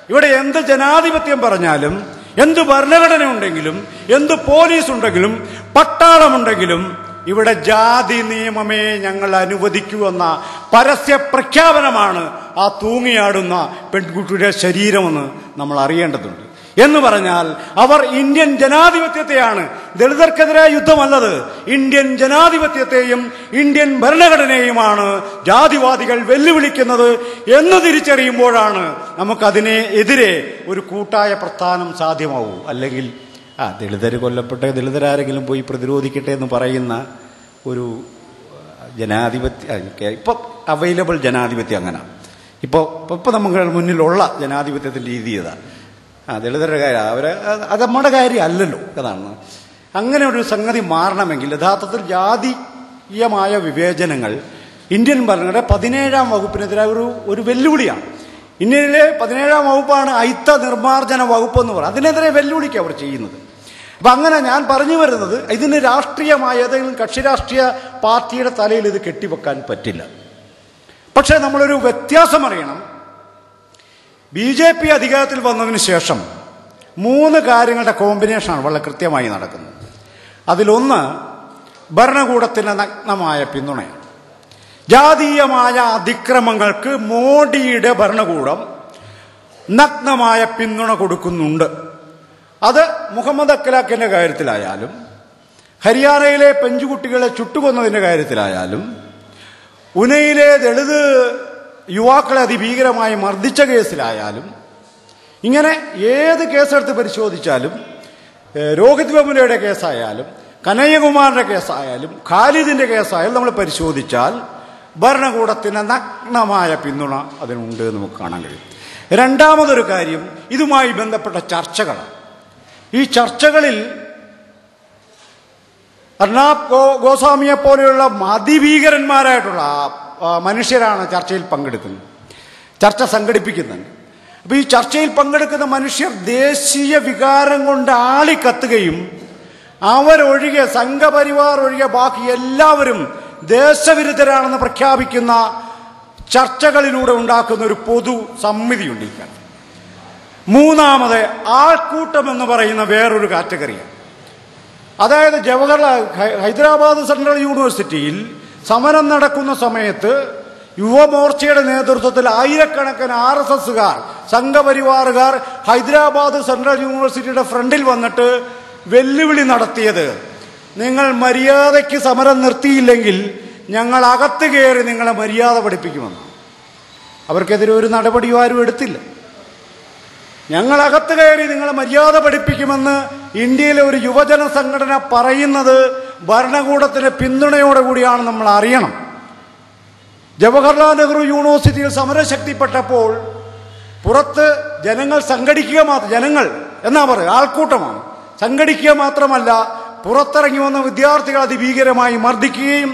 ഇവിടെ എന്ത് ജനാധിപത്യം പറഞ്ഞാലും എന്ത് ഭരണഘടന ഉണ്ടെങ്കിലും എന്ത് പോലീസ് ഉണ്ടെങ്കിലും പട്ടാളമുണ്ടെങ്കിലും ഇവിടെ ജാതി നിയമമേ ഞങ്ങൾ അനുവദിക്കൂ എന്ന പരസ്യ പ്രഖ്യാപനമാണ് ആ തൂങ്ങിയാടുന്ന പെൺകുട്ടിയുടെ ശരീരമെന്ന് നമ്മൾ അറിയേണ്ടതുണ്ട് എന്ന് പറഞ്ഞാൽ അവർ ഇന്ത്യൻ ജനാധിപത്യത്തെയാണ് ദളിതർക്കെതിരായ യുദ്ധമല്ലത് ഇന്ത്യൻ ജനാധിപത്യത്തെയും ഇന്ത്യൻ ഭരണഘടനയുമാണ് ജാതിവാദികൾ വെല്ലുവിളിക്കുന്നത് എന്ന് തിരിച്ചറിയുമ്പോഴാണ് നമുക്കതിനെ എതിരെ ഒരു കൂട്ടായ പ്രസ്ഥാനം സാധ്യമാവൂ അല്ലെങ്കിൽ ആ ദളിതർ കൊല്ലപ്പെട്ട ദളിതരാരെങ്കിലും പോയി പ്രതിരോധിക്കട്ടെ എന്ന് പറയുന്ന ഒരു ജനാധിപത്യ ഇപ്പം അവൈലബിൾ ജനാധിപത്യം അങ്ങനെ ഇപ്പോൾ ഇപ്പം നമുക്ക് മുന്നിലുള്ള ജനാധിപത്യത്തിൻ്റെ രീതി ഇതാണ് ആ ദളിതരുടെ കാര്യം അവരെ അത് നമ്മുടെ കാര്യം അല്ലല്ലോ അതാണ് അങ്ങനെ ഒരു സംഗതി മാറണമെങ്കിൽ യഥാർത്ഥത്തിൽ ജാതീയമായ വിവേചനങ്ങൾ ഇന്ത്യൻ ഭരണഘടന പതിനേഴാം വകുപ്പിനെതിരായ ഒരു ഒരു വെല്ലുവിളിയാണ് ഇന്ത്യയിലെ പതിനേഴാം വകുപ്പാണ് അയിത്ത നിർമ്മാർജ്ജന വകുപ്പ് എന്ന് പറയുന്നത് അതിനെതിരെ വെല്ലുവിളിക്കുക അവർ ചെയ്യുന്നത് അപ്പം അങ്ങനെ ഞാൻ പറഞ്ഞു വരുന്നത് ഇതിന് രാഷ്ട്രീയമായ ഏതെങ്കിലും കക്ഷി രാഷ്ട്രീയ പാർട്ടിയുടെ തലയിൽ ഇത് കെട്ടിവെക്കാൻ പറ്റില്ല പക്ഷേ നമ്മളൊരു വ്യത്യാസം അറിയണം ബി ജെ പി അധികാരത്തിൽ വന്നതിന് ശേഷം മൂന്ന് കാര്യങ്ങളുടെ കോമ്പിനേഷനാണ് വളരെ കൃത്യമായി നടക്കുന്നത് അതിലൊന്ന് ഭരണകൂടത്തിൻ്റെ നഗ്നമായ പിന്തുണയാണ് ജാതീയമായ അതിക്രമങ്ങൾക്ക് മോഡിയുടെ ഭരണകൂടം നഗ്നമായ പിന്തുണ കൊടുക്കുന്നുണ്ട് അത് മുഹമ്മദ് അഖലാഖിന്റെ കാര്യത്തിലായാലും ഹരിയാനയിലെ പെഞ്ചുകുട്ടികളെ ചുട്ടുകൊന്നതിന്റെ കാര്യത്തിലായാലും ഉനയിലെ ദളിത് യുവാക്കളെ അതിഭീകരമായി മർദ്ദിച്ച കേസിലായാലും ഇങ്ങനെ ഏത് കേസെടുത്ത് പരിശോധിച്ചാലും ഏഹ്, രോഹിത് വെമുലയുടെ കേസായാലും കനയ്യകുമാറിന്റെ കേസായാലും ഖാലിദിന്റെ കേസായാലും നമ്മൾ പരിശോധിച്ചാൽ ഭരണകൂടത്തിന് നഗ്നമായ പിന്തുണ അതിനുണ്ട് എന്ന് നമുക്ക് കാണാൻ കഴിയും രണ്ടാമതൊരു കാര്യം ഇതുമായി ബന്ധപ്പെട്ട ചർച്ചകളാണ് ഈ ചർച്ചകളിൽ അർണാബ് ഗോ ഗോസ്വാമിയെ പോലെയുള്ള അതിഭീകരന്മാരായിട്ടുള്ള ആ, മനുഷ്യരാണ് ചർച്ചയിൽ പങ്കെടുക്കുന്നത് ചർച്ച സംഘടിപ്പിക്കുന്നത് അപ്പൊ ഈ ചർച്ചയിൽ പങ്കെടുക്കുന്ന മനുഷ്യർ ദേശീയ വികാരം കൊണ്ട് ആളിക്കത്തുകയും അവരൊഴികെ സംഘപരിവാർ ഒഴികെ ബാക്കി എല്ലാവരും ദേശവിരുദ്ധരാണെന്ന് പ്രഖ്യാപിക്കുന്ന ചർച്ചകളിലൂടെ ഉണ്ടാക്കുന്ന ഒരു പൊതു സമ്മിതിയുണ്ട് ഈ കാര്യം മൂന്നാമത് ആൾക്കൂട്ടം എന്ന് പറയുന്ന വേറൊരു കാറ്റഗറിയാണ് അതായത് ജവഹർലാൽ ഹൈ- ഹൈദരാബാദ് സെൻട്രൽ യൂണിവേഴ്സിറ്റിയിൽ സമരം നടക്കുന്ന സമയത്ത് യുവമോർച്ചയുടെ നേതൃത്വത്തിൽ ആയിരക്കണക്കിന് ആർ എസ് എസുകാർ സംഘപരിവാറുകാർ ഹൈദരാബാദ് സെൻട്രൽ യൂണിവേഴ്സിറ്റിയുടെ ഫ്രണ്ടിൽ വന്നിട്ട് വെല്ലുവിളി നടത്തിയത് നിങ്ങൾ മര്യാദയ്ക്ക് സമരം നിർത്തിയില്ലെങ്കിൽ ഞങ്ങൾ അകത്ത് കയറി നിങ്ങളെ മര്യാദ പഠിപ്പിക്കുമെന്ന് അവർക്കെതിരെ ഒരു നടപടിയും ആരും എടുത്തില്ല ഞങ്ങൾ അകത്ത് കയറി നിങ്ങളെ മര്യാദ പഠിപ്പിക്കുമെന്ന് ഇന്ത്യയിലെ ഒരു യുവജന സംഘടന പറയുന്നത് ഭരണകൂടത്തിന്റെ പിന്തുണയോടെ കൂടിയാണ് നമ്മൾ അറിയണം ജവഹർലാൽ നെഹ്റു യൂണിവേഴ്സിറ്റിയിൽ സമരം ശക്തിപ്പെട്ടപ്പോൾ പുറത്ത് ജനങ്ങൾ സംഘടിക്കുക മാത്രം ജനങ്ങൾ എന്നാ പറയുക ആൾക്കൂട്ടമാണ് സംഘടിക്കുക മാത്രമല്ല പുറത്തിറങ്ങി വന്ന വിദ്യാർത്ഥികൾ അതിഭീകരമായി മർദ്ദിക്കുകയും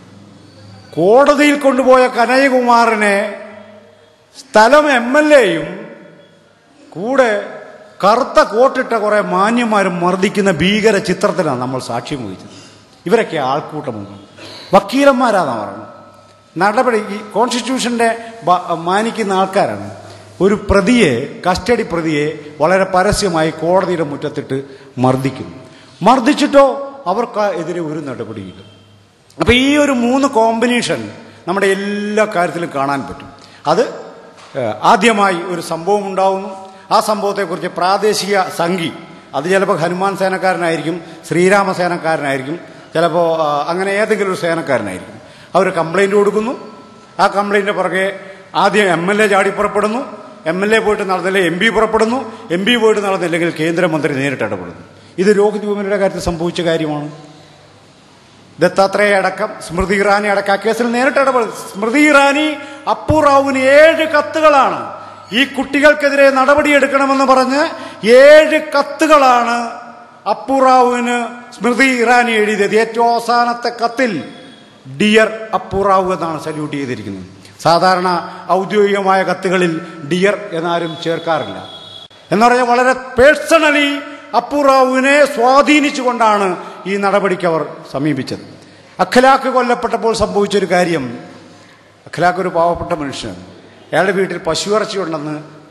കോടതിയിൽ കൊണ്ടുപോയ കനയകുമാറിനെ സ്ഥലം എം എൽ എയും കൂടെ കറുത്ത കോട്ടിട്ട കുറെ മാന്യന്മാരും മർദ്ദിക്കുന്ന ഭീകര ചിത്രത്തിലാണ് നമ്മൾ സാക്ഷ്യം വഹിച്ചത് ഇവരൊക്കെ ആൾക്കൂട്ടമുണ്ട് വക്കീലന്മാരാണെന്ന് പറഞ്ഞു നടപടി ഈ കോൺസ്റ്റിറ്റ്യൂഷന്റെ ബ- മാനിക്കുന്ന ആൾക്കാരാണ് ഒരു പ്രതിയെ കസ്റ്റഡി പ്രതിയെ വളരെ പരസ്യമായി കോടതിയുടെ മുറ്റത്തിട്ട് മർദ്ദിക്കുന്നു മർദ്ദിച്ചിട്ടോ അവർക്ക് എതിരെ ഒരു നടപടിയില്ല അപ്പൊ ഈ ഒരു മൂന്ന് കോമ്പിനേഷൻ നമ്മുടെ എല്ലാ കാര്യത്തിലും കാണാൻ പറ്റും അത് ഏഹ്, ആദ്യമായി ഒരു സംഭവം ഉണ്ടാവുന്നു ആ സംഭവത്തെക്കുറിച്ച് പ്രാദേശിക സംഘി അത് ചിലപ്പോൾ ഹനുമാൻ സേനക്കാരനായിരിക്കും ശ്രീരാമ സേനക്കാരനായിരിക്കും ചിലപ്പോൾ ആ, അങ്ങനെ ഏതെങ്കിലും ഒരു സേനക്കാരനായിരിക്കും അവർ കംപ്ലൈന്റ് കൊടുക്കുന്നു ആ കംപ്ലൈന്റിന്റെ പുറകെ ആദ്യം എം എൽ എ ചാടി പുറപ്പെടുന്നു എം എൽ എ പോയിട്ട് നടന്നില്ല എം പി പുറപ്പെടുന്നു എം പി പോയിട്ട് നടന്നില്ലെങ്കിൽ കേന്ദ്രമന്ത്രി നേരിട്ട് ഇടപെടുന്നു ഇത് രോഹിത് ഭൂമിയുടെ കാര്യത്തിൽ സംഭവിച്ച കാര്യമാണ് ദത്താത്രേയ അടക്കം സ്മൃതി ഇറാനി അടക്കം ആ കേസിൽ നേരിട്ട് ഇടപെടും സ്മൃതി ഇറാനി അപ്പു റാവുവിന് ഏഴ് കത്തുകളാണ് ഈ കുട്ടികൾക്കെതിരെ നടപടിയെടുക്കണമെന്ന് പറഞ്ഞ് ഏഴ് കത്തുകളാണ് അപ്പു റാവുവിന് സ്മൃതി ഇറാനി എഴുതിയത് ഏറ്റവും അവസാനത്തെ കത്തിൽ ഡിയർ അപ്പു റാവു എന്നാണ് സല്യൂട്ട് ചെയ്തിരിക്കുന്നത് സാധാരണ ഔദ്യോഗികമായ കത്തുകളിൽ ഡിയർ എന്നാരും ചേർക്കാറില്ല എന്ന് പറഞ്ഞാൽ വളരെ പേഴ്സണലി അപ്പുറാവുവിനെ സ്വാധീനിച്ചുകൊണ്ടാണ് ഈ നടപടിക്ക് അവർ സമീപിച്ചത് അഖലാഖ് കൊല്ലപ്പെട്ടപ്പോൾ സംഭവിച്ചൊരു കാര്യം അഖലാഖ് ഒരു പാവപ്പെട്ട മനുഷ്യനാണ് അയാളുടെ വീട്ടിൽ പശുയിറച്ചി ഉണ്ടെന്ന്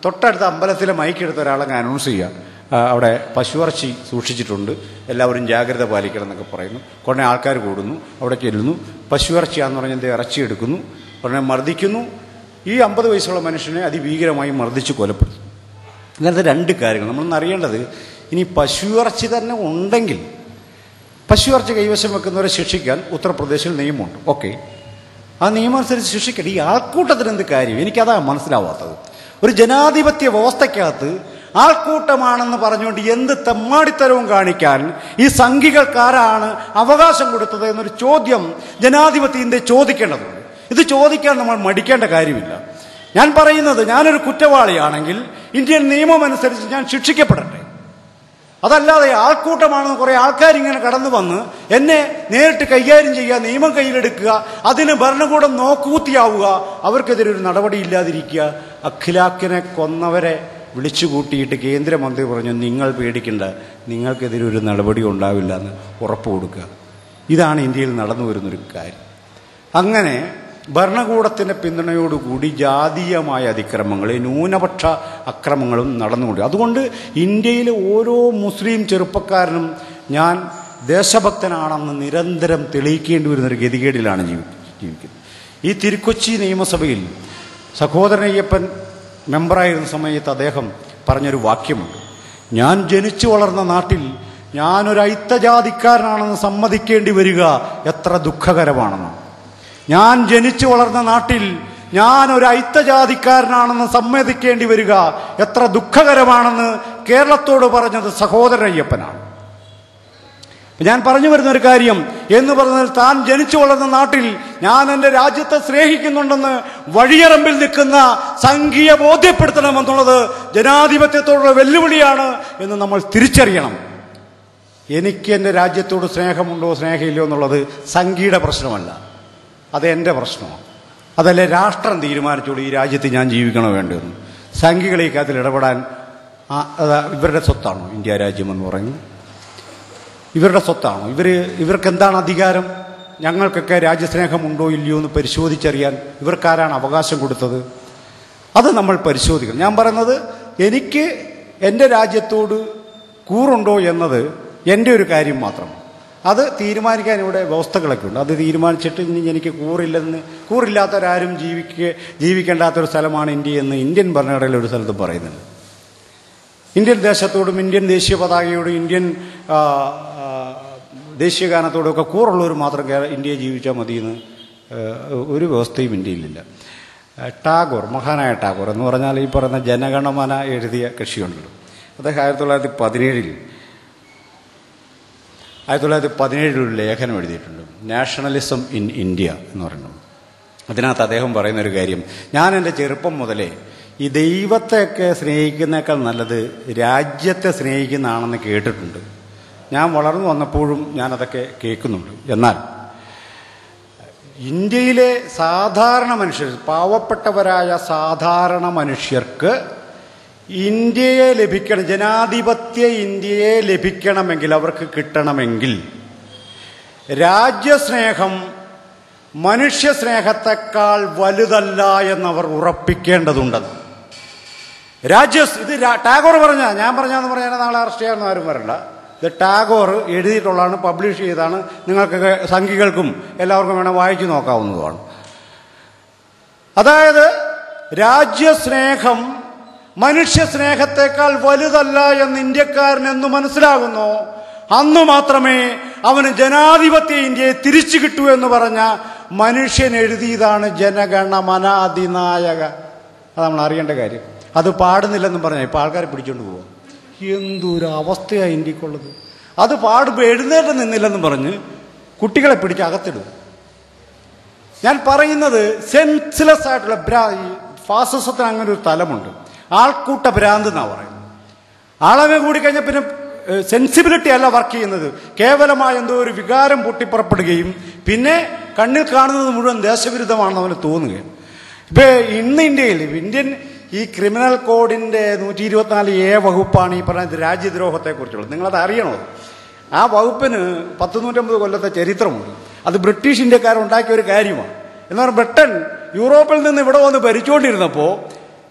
തൊട്ടടുത്ത അമ്പലത്തിലെ മൈക്കെടുത്ത ഒരാളങ്ങ് അനൗൺസ് ചെയ്യുക ആ, അവിടെ പശുവിറച്ചി സൂക്ഷിച്ചിട്ടുണ്ട് എല്ലാവരും ജാഗ്രത പാലിക്കണം എന്നൊക്കെ പറയുന്നു കുറേ ആൾക്കാർ കൂടുന്നു അവിടെ ചെല്ലുന്നു പശുവിറച്ചിയാന്ന് പറഞ്ഞാൽ ഇറച്ചി എടുക്കുന്നു ഉടനെ മർദ്ദിക്കുന്നു ഈ അമ്പത് വയസ്സുള്ള മനുഷ്യനെ അതിഭീകരമായി മർദ്ദിച്ച് കൊലപ്പെടുത്തുന്നു ഇങ്ങനത്തെ രണ്ട് കാര്യങ്ങൾ നമ്മളൊന്ന് അറിയേണ്ടത് ഇനി പശുവിറച്ചി തന്നെ ഉണ്ടെങ്കിൽ പശുവിറച്ചി കൈവശം വെക്കുന്നവരെ ശിക്ഷിക്കാൻ ഉത്തർപ്രദേശിൽ നിയമമുണ്ട് ഓക്കെ ആ നിയമം അനുസരിച്ച് ശിക്ഷിക്കട്ടെ ഈ ആൾക്കൂട്ടത്തിന് എന്ത് കാര്യം എനിക്കതാ മനസ്സിലാവാത്തത് ഒരു ജനാധിപത്യ വ്യവസ്ഥയ്ക്കകത്ത് ആൾക്കൂട്ടമാണെന്ന് പറഞ്ഞുകൊണ്ട് എന്ത് തെമ്മാടിത്തരവും കാണിക്കാൻ ഈ സംഘികൾക്കാരാണ് അവകാശം കൊടുത്തത് എന്നൊരു ചോദ്യം ജനാധിപത്യ ഇന്ത്യ ചോദിക്കേണ്ടതുണ്ട് ഇത് ചോദിക്കാൻ നമ്മൾ മടിക്കേണ്ട കാര്യമില്ല ഞാൻ പറയുന്നത് ഞാനൊരു കുറ്റവാളിയാണെങ്കിൽ ഇന്ത്യൻ നിയമം അനുസരിച്ച് ഞാൻ ശിക്ഷിക്കപ്പെടട്ടെ അതല്ലാതെ ആൾക്കൂട്ടമാണെന്ന് കുറെ ആൾക്കാർ ഇങ്ങനെ കടന്നു വന്ന് എന്നെ നേരിട്ട് കൈകാര്യം ചെയ്യുക നിയമം കയ്യിലെടുക്കുക അതിന് ഭരണകൂടം നോക്കൂത്തിയാവുക അവർക്കെതിരെ ഒരു നടപടി ഇല്ലാതിരിക്കുക അഖിലാക്കിനെ കൊന്നവരെ വിളിച്ചു കൂട്ടിയിട്ട് കേന്ദ്രമന്ത്രി പറഞ്ഞു നിങ്ങൾ പേടിക്കണ്ട നിങ്ങൾക്കെതിരെ ഒരു നടപടി ഉണ്ടാവില്ല എന്ന് ഉറപ്പ് കൊടുക്കുക ഇതാണ് ഇന്ത്യയിൽ നടന്നു വരുന്നൊരു കാര്യം അങ്ങനെ ഭരണകൂടത്തിന്റെ പിന്തുണയോടുകൂടി ജാതീയമായ അതിക്രമങ്ങൾ ന്യൂനപക്ഷ അക്രമങ്ങളും നടന്നുകൊണ്ട് അതുകൊണ്ട് ഇന്ത്യയിലെ ഓരോ മുസ്ലിം ചെറുപ്പക്കാരനും ഞാൻ ദേശഭക്തനാണെന്ന് നിരന്തരം തെളിയിക്കേണ്ടി വരുന്നൊരു ഗതികേടിലാണ് ജീവി- ജീവിക്കുന്നത് ഈ തിരുക്കൊച്ചി നിയമസഭയിൽ സഹോദരനയ്യപ്പൻ മെമ്പറായിരുന്ന സമയത്ത് അദ്ദേഹം പറഞ്ഞൊരു വാക്യമുണ്ട് ഞാൻ ജനിച്ചു വളർന്ന നാട്ടിൽ ഞാനൊരു ഐത്തജാതിക്കാരനാണെന്ന് സമ്മതിക്കേണ്ടി വരിക എത്ര ദുഃഖകരമാണെന്നാണ് ഞാൻ ജനിച്ചു വളർന്ന നാട്ടിൽ ഞാൻ ഒരു ഐത്തജാതിക്കാരനാണെന്ന് സമ്മതിക്കേണ്ടി വരിക എത്ര ദുഃഖകരമാണെന്ന് കേരളത്തോട് പറഞ്ഞത് സഹോദരയ്യപ്പനാണ് ഞാൻ പറഞ്ഞു വരുന്ന ഒരു കാര്യം എന്ന് പറഞ്ഞാൽ താൻ ജനിച്ചു വളർന്ന നാട്ടിൽ ഞാൻ എൻ്റെ രാജ്യത്തെ സ്നേഹിക്കുന്നുണ്ടെന്ന് വഴിയറമ്പിൽ നിൽക്കുന്ന സംഘീയ ബോധ്യപ്പെടുത്തണമെന്നുള്ളത് ജനാധിപത്യത്തോടുള്ള വെല്ലുവിളിയാണ് എന്ന് നമ്മൾ തിരിച്ചറിയണം എനിക്ക് എൻ്റെ രാജ്യത്തോട് സ്നേഹമുണ്ടോ സ്നേഹമില്ലയോ എന്നുള്ളത് സംഘിയുടെ പ്രശ്നമല്ല അത് എൻ്റെ പ്രശ്നമാണ് അതല്ലേ രാഷ്ട്രം തീരുമാനിച്ചോളൂ ഈ രാജ്യത്ത് ഞാൻ ജീവിക്കണോ വേണ്ടതെന്ന് സംഘികൾ ഈ കാര്യത്തിൽ ഇടപെടാൻ ആ, അത് ഇവരുടെ സ്വത്താണോ ഇന്ത്യ രാജ്യം എന്ന് പറയുന്നത് ഇവരുടെ സ്വത്താണോ ഇവർ ഇവർക്ക് എന്താണ് അധികാരം ഞങ്ങൾക്കൊക്കെ രാജ്യസ്നേഹമുണ്ടോ ഇല്ലയോ എന്ന് പരിശോധിച്ചറിയാൻ ഇവർക്കാരാണ് അവകാശം കൊടുത്തത് അത് നമ്മൾ പരിശോധിക്കണം ഞാൻ പറയുന്നത് എനിക്ക് എൻ്റെ രാജ്യത്തോട് കൂറുണ്ടോ എന്നത് എൻ്റെ ഒരു കാര്യം മാത്രമാണ് അത് തീരുമാനിക്കാൻ ഇവിടെ വ്യവസ്ഥകളൊക്കെ ഉണ്ട് അത് തീരുമാനിച്ചിട്ട് ഇനി എനിക്ക് കൂറില്ലെന്ന് കൂറില്ലാത്തവരാരും ജീവിക്കുക ജീവിക്കേണ്ടാത്തൊരു സ്ഥലമാണ് ഇന്ത്യ എന്ന് ഇന്ത്യൻ ഭരണഘടനയിൽ ഒരു സ്ഥലത്ത് പറയുന്നുണ്ട് ഇന്ത്യൻ ദേശത്തോടും ഇന്ത്യൻ ദേശീയ പതാകയോടും ഇന്ത്യൻ ആ, ആ, ദേശീയ ഗാനത്തോടും ഒക്കെ കൂറുള്ളവർ മാത്രം കേര- ഇന്ത്യയിൽ ജീവിച്ചാൽ മതിയെന്ന് ആ, ഒരു വ്യവസ്ഥയും ഇന്ത്യയിലില്ല ആ, ടാഗോർ മഹാനായ ടാഗോർ എന്ന് പറഞ്ഞാൽ ഈ പറയുന്ന ജനഗണമന എഴുതിയ കൃഷിയുണ്ടല്ലോ അദ്ദേഹം ആയിരത്തി തൊള്ളായിരത്തി പതിനേഴിൽ ആയിരത്തി തൊള്ളായിരത്തി പതിനേഴിൽ ഒരു ലേഖനം എഴുതിയിട്ടുണ്ട് നാഷണലിസം ഇൻ ഇന്ത്യ എന്ന് പറയുന്നത് അതിനകത്ത് അദ്ദേഹം പറയുന്ന ഒരു കാര്യം ഞാൻ എൻ്റെ ചെറുപ്പം മുതലേ ഈ ദൈവത്തെയൊക്കെ സ്നേഹിക്കുന്നേക്കാൾ നല്ലത് രാജ്യത്തെ സ്നേഹിക്കുന്നതാണെന്ന് കേട്ടിട്ടുണ്ട് ഞാൻ വളർന്നു വന്നപ്പോഴും ഞാനതൊക്കെ കേൾക്കുന്നുണ്ട് എന്നാൽ ഇന്ത്യയിലെ സാധാരണ മനുഷ്യർ പാവപ്പെട്ടവരായ സാധാരണ മനുഷ്യർക്ക് ഇന്ത്യയെ ലഭിക്കണം ജനാധിപത്യ ഇന്ത്യയെ ലഭിക്കണമെങ്കിൽ അവർക്ക് കിട്ടണമെങ്കിൽ രാജ്യസ്നേഹം മനുഷ്യസ്നേഹത്തെക്കാൾ വലുതല്ല എന്നവർ ഉറപ്പിക്കേണ്ടതുണ്ടെന്ന് രാജ്യ ഇത് രാ- ടാഗോർ പറഞ്ഞ ഞാൻ പറഞ്ഞാന്ന് പറഞ്ഞാൽ നാളെ അറസ്റ്റ് ചെയ്യാനൊന്നും ആരും വരണ്ട ഇത് ടാഗോർ എഴുതിയിട്ടുള്ളതാണ് പബ്ലിഷ് ചെയ്താണ് നിങ്ങൾക്കൊക്കെ സംഘികൾക്കും എല്ലാവർക്കും വേണം വായിച്ചു നോക്കാവുന്നതുമാണ് അതായത് രാജ്യസ്നേഹം മനുഷ്യസ്നേഹത്തെക്കാൾ വലുതല്ല എന്ന് ഇന്ത്യക്കാരൻ എന്ന് മനസ്സിലാകുന്നു അന്ന് മാത്രമേ അവന് ജനാധിപത്യ ഇന്ത്യയെ തിരിച്ചു കിട്ടൂ എന്ന് പറഞ്ഞ മനുഷ്യൻ എഴുതിയതാണ് ജനഗണമന അതിനായക അത് നമ്മൾ അറിയേണ്ട കാര്യം അത് പാടുന്നില്ലെന്നും പറഞ്ഞാൽ ഇപ്പൊ ആൾക്കാരെ പിടിച്ചോണ്ട് പോവാ എന്തൊരു അവസ്ഥയാണ് ഇന്ത്യക്കുള്ളത് അത് പാടുമ്പോൾ എഴുന്നേറ്റ് നിന്നില്ലെന്നും പറഞ്ഞ് കുട്ടികളെ പിടിച്ച് അകത്തിടും ഞാൻ പറയുന്നത് സെൻസ്ലെസ് ആയിട്ടുള്ള ഭ്രാ ഈ ഫാസിസത്തിന് അങ്ങനെ ഒരു തലമുണ്ട് ആൾക്കൂട്ട ഭ്രാന്ത് എന്നാണ് പറയുന്നത് ആളങ്ങ് കൂടിക്കഴിഞ്ഞാൽ പിന്നെ സെൻസിബിലിറ്റി അല്ല വർക്ക് ചെയ്യുന്നത് കേവലമായ എന്തോ ഒരു വികാരം പൊട്ടിപ്പുറപ്പെടുകയും പിന്നെ കണ്ണിൽ കാണുന്നത് മുഴുവൻ ദേശവിരുദ്ധമാണെന്ന് അവന് തോന്നുകയും ഇപ്പൊ ഇന്ന് ഇന്ത്യയിൽ ഇന്ത്യൻ ഈ ക്രിമിനൽ കോഡിന്റെ നൂറ്റി ഇരുപത്തിനാല് എ വകുപ്പാണ് ഈ പറഞ്ഞ രാജ്യദ്രോഹത്തെ കുറിച്ചുള്ളത് നിങ്ങളത് അറിയണോ ആ വകുപ്പിന് പത്ത് നൂറ്റമ്പത് കൊല്ലത്തെ ചരിത്രമുണ്ട് അത് ബ്രിട്ടീഷ് ഇന്ത്യക്കാർ ഉണ്ടാക്കിയ ഒരു കാര്യമാണ് എന്നാൽ ബ്രിട്ടൻ യൂറോപ്പിൽ നിന്ന് ഇവിടെ വന്ന് ഭരിച്ചുകൊണ്ടിരുന്നപ്പോൾ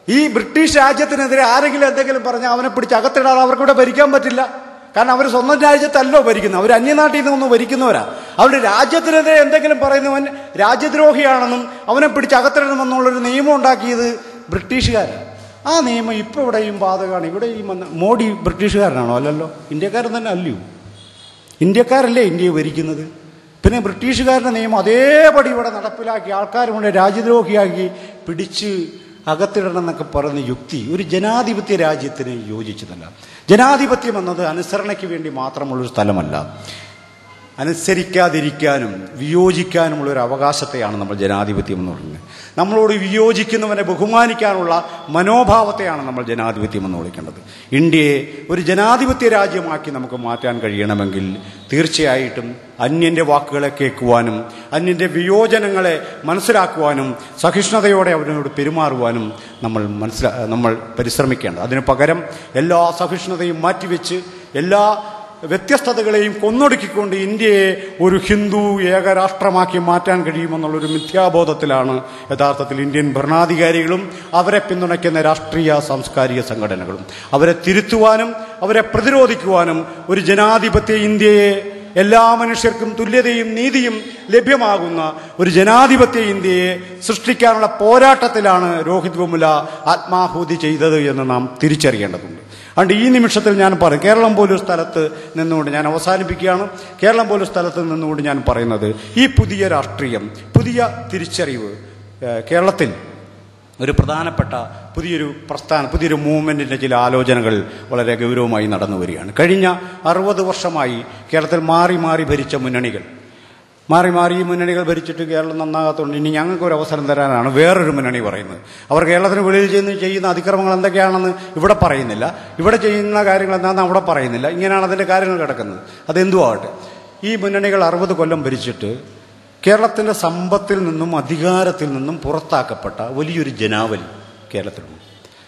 ഈ ബ്രിട്ടീഷ് രാജ്യത്തിനെതിരെ ആരെങ്കിലും എന്തെങ്കിലും പറഞ്ഞാൽ അവനെ പിടിച്ച് അകത്തിടാതെ അവർക്കിവിടെ ഭരിക്കാൻ പറ്റില്ല കാരണം അവർ സ്വന്തം രാജ്യത്തല്ലോ ഭരിക്കുന്നത് അവർ അന്യനാട്ടിൽ നിന്നൊന്നും ഭരിക്കുന്നവരാ അവരുടെ രാജ്യത്തിനെതിരെ എന്തെങ്കിലും പറയുന്നവൻ രാജ്യദ്രോഹിയാണെന്നും അവനെ പിടിച്ച് അകത്തിടണമെന്നുള്ളൊരു നിയമം ഉണ്ടാക്കിയത് ബ്രിട്ടീഷുകാരാണ് ആ നിയമം ഇപ്പോൾ ഇവിടെയും ബാധകമാണ് ഇവിടെ ഈ വന്ന- മോഡി ബ്രിട്ടീഷുകാരനാണോ അല്ലല്ലോ ഇന്ത്യക്കാരൻ തന്നെ അല്ലയോ ഇന്ത്യക്കാരല്ലേ ഇന്ത്യയെ ഭരിക്കുന്നത് പിന്നെ ബ്രിട്ടീഷുകാരുടെ നിയമം അതേപടി ഇവിടെ നടപ്പിലാക്കി ആൾക്കാർ കൊണ്ട് രാജ്യദ്രോഹിയാക്കി പിടിച്ച് അകത്തിടണം എന്നൊക്കെ പറയുന്ന യുക്തി ഒരു ജനാധിപത്യ രാജ്യത്തിന് യോജിച്ചതല്ല ജനാധിപത്യം എന്നത് അനുസരണയ്ക്ക് വേണ്ടി മാത്രമുള്ളൊരു സ്ഥലമല്ല അനുസരിക്കാതിരിക്കാനും വിയോജിക്കാനുമുള്ള ഒരു അവകാശത്തെയാണ് നമ്മൾ ജനാധിപത്യം എന്ന് പറയുന്നത് നമ്മളോട് വിയോജിക്കുന്നവനെ ബഹുമാനിക്കാനുള്ള മനോഭാവത്തെയാണ് നമ്മൾ ജനാധിപത്യം എന്ന് വിളിക്കേണ്ടത് ഇന്ത്യയെ ഒരു ജനാധിപത്യ രാജ്യമാക്കി നമുക്ക് മാറ്റാൻ കഴിയണമെങ്കിൽ തീർച്ചയായിട്ടും അന്യന്റെ വാക്കുകളെ കേൾക്കുവാനും അന്യന്റെ വിയോജനങ്ങളെ മനസ്സിലാക്കുവാനും സഹിഷ്ണുതയോടെ അവനോട് പെരുമാറുവാനും നമ്മൾ മനസ്സിലാ നമ്മൾ പരിശ്രമിക്കേണ്ടത് അതിനു പകരം എല്ലാ സഹിഷ്ണുതയും മാറ്റിവെച്ച് എല്ലാ വ്യത്യസ്തതകളെയും കൊന്നൊടുക്കിക്കൊണ്ട് ഇന്ത്യയെ ഒരു ഹിന്ദു ഏകരാഷ്ട്രമാക്കി മാറ്റാൻ കഴിയുമെന്നുള്ളൊരു മിഥ്യാബോധത്തിലാണ് യഥാർത്ഥത്തിൽ ഇന്ത്യൻ ഭരണാധികാരികളും അവരെ പിന്തുണയ്ക്കുന്ന രാഷ്ട്രീയ സാംസ്കാരിക സംഘടനകളും അവരെ തിരുത്തുവാനും അവരെ പ്രതിരോധിക്കുവാനും ഒരു ജനാധിപത്യ ഇന്ത്യയെ എല്ലാ മനുഷ്യർക്കും തുല്യതയും നീതിയും ലഭ്യമാകുന്ന ഒരു ജനാധിപത്യ ഇന്ത്യയെ സൃഷ്ടിക്കാനുള്ള പോരാട്ടത്തിലാണ് രോഹിത് വെമുല ആത്മാഹൂതി ചെയ്തത് എന്ന് നാം തിരിച്ചറിയേണ്ടതുണ്ട് അതുകൊണ്ട് ഈ നിമിഷത്തിൽ ഞാൻ പറയും കേരളം പോലൊരു സ്ഥലത്ത് നിന്നുകൊണ്ട് ഞാൻ അവസാനിപ്പിക്കുകയാണ് കേരളം പോലൊരു സ്ഥലത്ത് നിന്നുകൊണ്ട് ഞാൻ പറയുന്നത് ഈ പുതിയ രാഷ്ട്രീയം പുതിയ തിരിച്ചറിവ് ഏഹ്, കേരളത്തിൽ ഒരു പ്രധാനപ്പെട്ട പുതിയൊരു പ്രസ്ഥാനം പുതിയൊരു മൂവ്മെൻറ്റിൻ്റെ ചില ആലോചനകൾ വളരെ ഗൗരവമായി നടന്നു വരികയാണ് കഴിഞ്ഞ അറുപത് വർഷമായി കേരളത്തിൽ മാറി മാറി ഭരിച്ച മുന്നണികൾ മാറി മാറി ഈ മുന്നണികൾ ഭരിച്ചിട്ട് കേരളം നന്നാകാത്തതുകൊണ്ട് ഇനി ഞങ്ങൾക്ക് ഒരു അവസരം തരാനാണ് വേറൊരു മുന്നണി പറയുന്നത് അവർ കേരളത്തിന് വെളിയിൽ ചെയ്യുന്ന ചെയ്യുന്ന അതിക്രമങ്ങൾ എന്തൊക്കെയാണെന്ന് ഇവിടെ പറയുന്നില്ല ഇവിടെ ചെയ്യുന്ന കാര്യങ്ങൾ എന്താണെന്ന് അവിടെ പറയുന്നില്ല ഇങ്ങനെയാണ് അതിൻ്റെ കാര്യങ്ങൾ കിടക്കുന്നത് അതെന്തു ആകട്ടെ ഈ മുന്നണികൾ അറുപത് കൊല്ലം ഭരിച്ചിട്ട് കേരളത്തിൻ്റെ സമ്പത്തിൽ നിന്നും അധികാരത്തിൽ നിന്നും പുറത്താക്കപ്പെട്ട വലിയൊരു ജനാവലി കേരളത്തിലുണ്ട്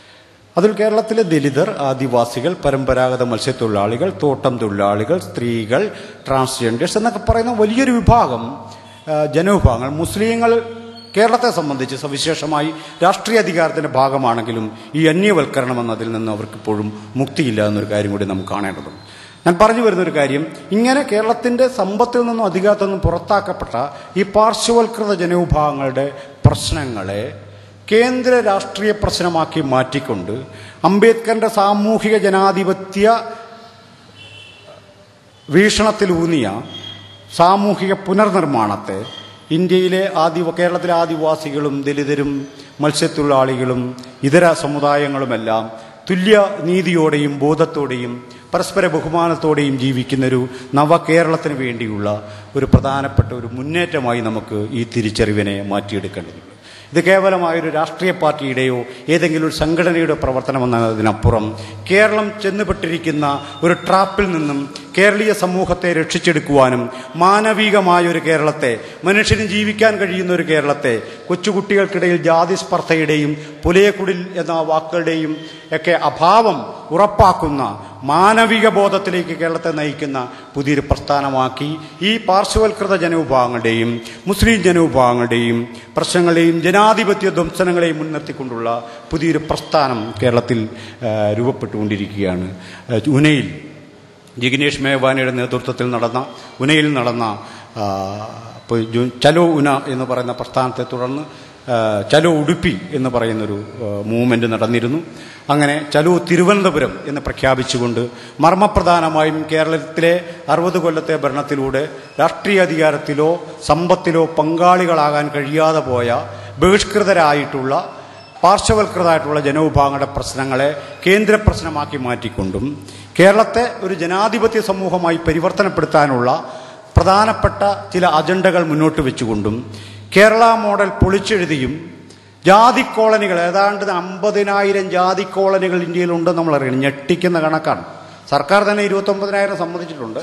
അതിൽ കേരളത്തിലെ ദലിതർ ആദിവാസികൾ പരമ്പരാഗത മത്സ്യത്തൊഴിലാളികൾ തോട്ടം തൊഴിലാളികൾ സ്ത്രീകൾ ട്രാൻസ്ജെൻഡേഴ്സ് എന്നൊക്കെ പറയുന്ന വലിയൊരു വിഭാഗം ആ, ജനവിഭാഗങ്ങൾ മുസ്ലിങ്ങൾ കേരളത്തെ സംബന്ധിച്ച് സവിശേഷമായി രാഷ്ട്രീയ അധികാരത്തിന്റെ ഭാഗമാണെങ്കിലും ഈ അന്യവൽക്കരണം എന്നതിൽ നിന്ന് അവർക്കിപ്പോഴും മുക്തിയില്ല എന്നൊരു കാര്യം കൂടി നമുക്ക് കാണേണ്ടതുണ്ട് ഞാൻ പറഞ്ഞു വരുന്നൊരു കാര്യം ഇങ്ങനെ കേരളത്തിന്റെ സമ്പത്തിൽ നിന്നും അധികാരത്തിൽ നിന്നും പുറത്താക്കപ്പെട്ട ഈ പാർശ്വവൽകൃത ജനവിഭാഗങ്ങളുടെ പ്രശ്നങ്ങളെ കേന്ദ്ര രാഷ്ട്രീയ പ്രശ്നമാക്കി മാറ്റിക്കൊണ്ട് അംബേദ്കറിന്റെ സാമൂഹിക ജനാധിപത്യ വീക്ഷണത്തിലൂന്നിയ സാമൂഹിക പുനർനിർമ്മാണത്തെ ഇന്ത്യയിലെ ആദി കേരളത്തിലെ ആദിവാസികളും ദലിതരും മത്സ്യത്തൊഴിലാളികളും ഇതര സമുദായങ്ങളുമെല്ലാം തുല്യ നീതിയോടെയും ബോധത്തോടെയും പരസ്പര ബഹുമാനത്തോടെയും ജീവിക്കുന്നൊരു നവകേരളത്തിന് വേണ്ടിയുള്ള ഒരു പ്രധാനപ്പെട്ട ഒരു മുന്നേറ്റമായി നമുക്ക് ഈ തിരിച്ചറിവിനെ മാറ്റിയെടുക്കേണ്ടതുണ്ട് ഇത് കേവലമായൊരു രാഷ്ട്രീയ പാർട്ടിയുടെയോ ഏതെങ്കിലും ഒരു സംഘടനയുടെ പ്രവർത്തനം എന്നതിനപ്പുറം കേരളം ചെന്നുപെട്ടിരിക്കുന്ന ഒരു ട്രാപ്പിൽ നിന്നും കേരളീയ സമൂഹത്തെ രക്ഷിച്ചെടുക്കുവാനും മാനവികമായ ഒരു കേരളത്തെ മനുഷ്യന് ജീവിക്കാൻ കഴിയുന്ന ഒരു കേരളത്തെ കൊച്ചുകുട്ടികൾക്കിടയിൽ ജാതി സ്പർദ്ധയുടെയും പുലയക്കുടിൽ എന്ന വാക്കുകളുടെയും ഒക്കെ അഭാവം ഉറപ്പാക്കുന്ന മാനവിക ബോധത്തിലേക്ക് കേരളത്തെ നയിക്കുന്ന പുതിയൊരു പ്രസ്ഥാനമാക്കി ഈ പാർശ്വവൽകൃത ജനവിഭാഗങ്ങളുടെയും മുസ്ലിം ജനവിഭാഗങ്ങളുടെയും പ്രശ്നങ്ങളെയും ജനാധിപത്യ ധ്വംസനങ്ങളെയും മുൻനിർത്തിക്കൊണ്ടുള്ള പുതിയൊരു പ്രസ്ഥാനം കേരളത്തിൽ ആ, രൂപപ്പെട്ടുകൊണ്ടിരിക്കുകയാണ് ആ, ഉനയിൽ ജിഗ്നേഷ് മേവാനിയുടെ നേതൃത്വത്തിൽ നടന്ന ഉനയിൽ നടന്ന ആ, ഇപ്പോൾ ജു- ചലോ ഉന എന്ന് പറയുന്ന പ്രസ്ഥാനത്തെ തുടർന്ന് ആ, ചലോ ഉടുപ്പി എന്ന് പറയുന്നൊരു മൂവ്മെന്റ് നടന്നിരുന്നു അങ്ങനെ ചലോ തിരുവനന്തപുരം എന്ന് പ്രഖ്യാപിച്ചുകൊണ്ട് മർമ്മപ്രധാനമായും കേരളത്തിലെ അറുപത് കൊല്ലത്തെ ഭരണത്തിലൂടെ രാഷ്ട്രീയ അധികാരത്തിലോ സമ്പത്തിലോ പങ്കാളികളാകാൻ കഴിയാതെ പോയ ബഹിഷ്കൃതരായിട്ടുള്ള പാർശ്വവൽകൃതമായിട്ടുള്ള ജനവിഭാഗങ്ങളുടെ പ്രശ്നങ്ങളെ കേന്ദ്ര പ്രശ്നമാക്കി മാറ്റിക്കൊണ്ടും കേരളത്തെ ഒരു ജനാധിപത്യ സമൂഹമായി പരിവർത്തനപ്പെടുത്താനുള്ള പ്രധാനപ്പെട്ട ചില അജണ്ടകൾ മുന്നോട്ട് വെച്ചുകൊണ്ടും കേരള മോഡൽ പൊളിച്ചെഴുതിയും ജാതി കോളനികൾ ഏതാണ്ട് അമ്പതിനായിരം ജാതി കോളനികൾ ഇന്ത്യയിലുണ്ടെന്ന് നമ്മൾ അറിയണം ഞെട്ടിക്കുന്ന കണക്കാണ് സർക്കാർ തന്നെ ഇരുപത്തൊമ്പതിനായിരം സമ്മതിച്ചിട്ടുണ്ട്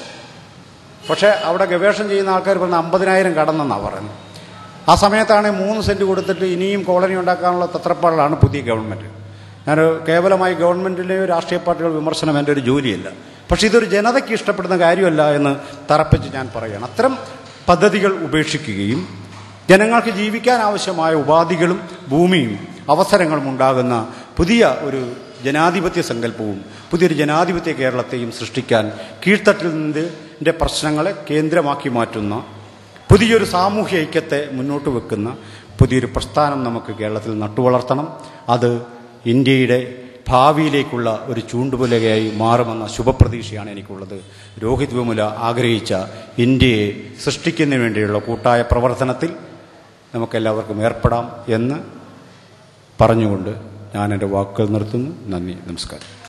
പക്ഷേ അവിടെ ഗവേഷണം ചെയ്യുന്ന ആൾക്കാർ പറഞ്ഞ അമ്പതിനായിരം കടന്നെന്നാണ് പറയുന്നത് ആ സമയത്താണ് മൂന്ന് സെൻറ്റ് കൊടുത്തിട്ട് ഇനിയും കോളനി ഉണ്ടാക്കാനുള്ള തത്രപ്പാടിലാണ് പുതിയ ഗവൺമെൻറ് ഞാൻ കേവലമായി ഗവൺമെൻറ്റിലെയോ രാഷ്ട്രീയ പാർട്ടികൾ വിമർശനം എൻ്റെ ഒരു ജോലിയല്ല പക്ഷേ ഇതൊരു ജനതയ്ക്ക് ഇഷ്ടപ്പെടുന്ന കാര്യമല്ല എന്ന് തറപ്പിച്ച് ഞാൻ പറയുകയാണ് അത്തരം പദ്ധതികൾ ഉപേക്ഷിക്കുകയും ജനങ്ങൾക്ക് ജീവിക്കാൻ ആവശ്യമായ ഉപാധികളും ഭൂമിയും അവസരങ്ങളും ഉണ്ടാകുന്ന പുതിയ ഒരു ജനാധിപത്യ സങ്കല്പവും പുതിയൊരു ജനാധിപത്യ കേരളത്തെയും സൃഷ്ടിക്കാൻ കീഴ്ത്തട്ടിൽ നിന്നിൻ്റെ പ്രശ്നങ്ങളെ കേന്ദ്രമാക്കി മാറ്റുന്ന പുതിയൊരു സാമൂഹ്യ ഐക്യത്തെ മുന്നോട്ട് വെക്കുന്ന പുതിയൊരു പ്രസ്ഥാനം നമുക്ക് കേരളത്തിൽ നട്ടുവളർത്തണം അത് ഇന്ത്യയുടെ ഭാവിയിലേക്കുള്ള ഒരു ചൂണ്ടുപലകയായി മാറുമെന്ന ശുഭപ്രതീക്ഷയാണ് എനിക്കുള്ളത് രോഹിത് വെമുല ആഗ്രഹിച്ച ഇന്ത്യയെ സൃഷ്ടിക്കുന്നതിന് വേണ്ടിയുള്ള കൂട്ടായ പ്രവർത്തനത്തിൽ നമുക്കെല്ലാവർക്കും ഏർപ്പെടാം എന്ന് പറഞ്ഞുകൊണ്ട് ഞാൻ എൻ്റെ വാക്കുകൾ നിർത്തുന്നു നന്ദി നമസ്കാരം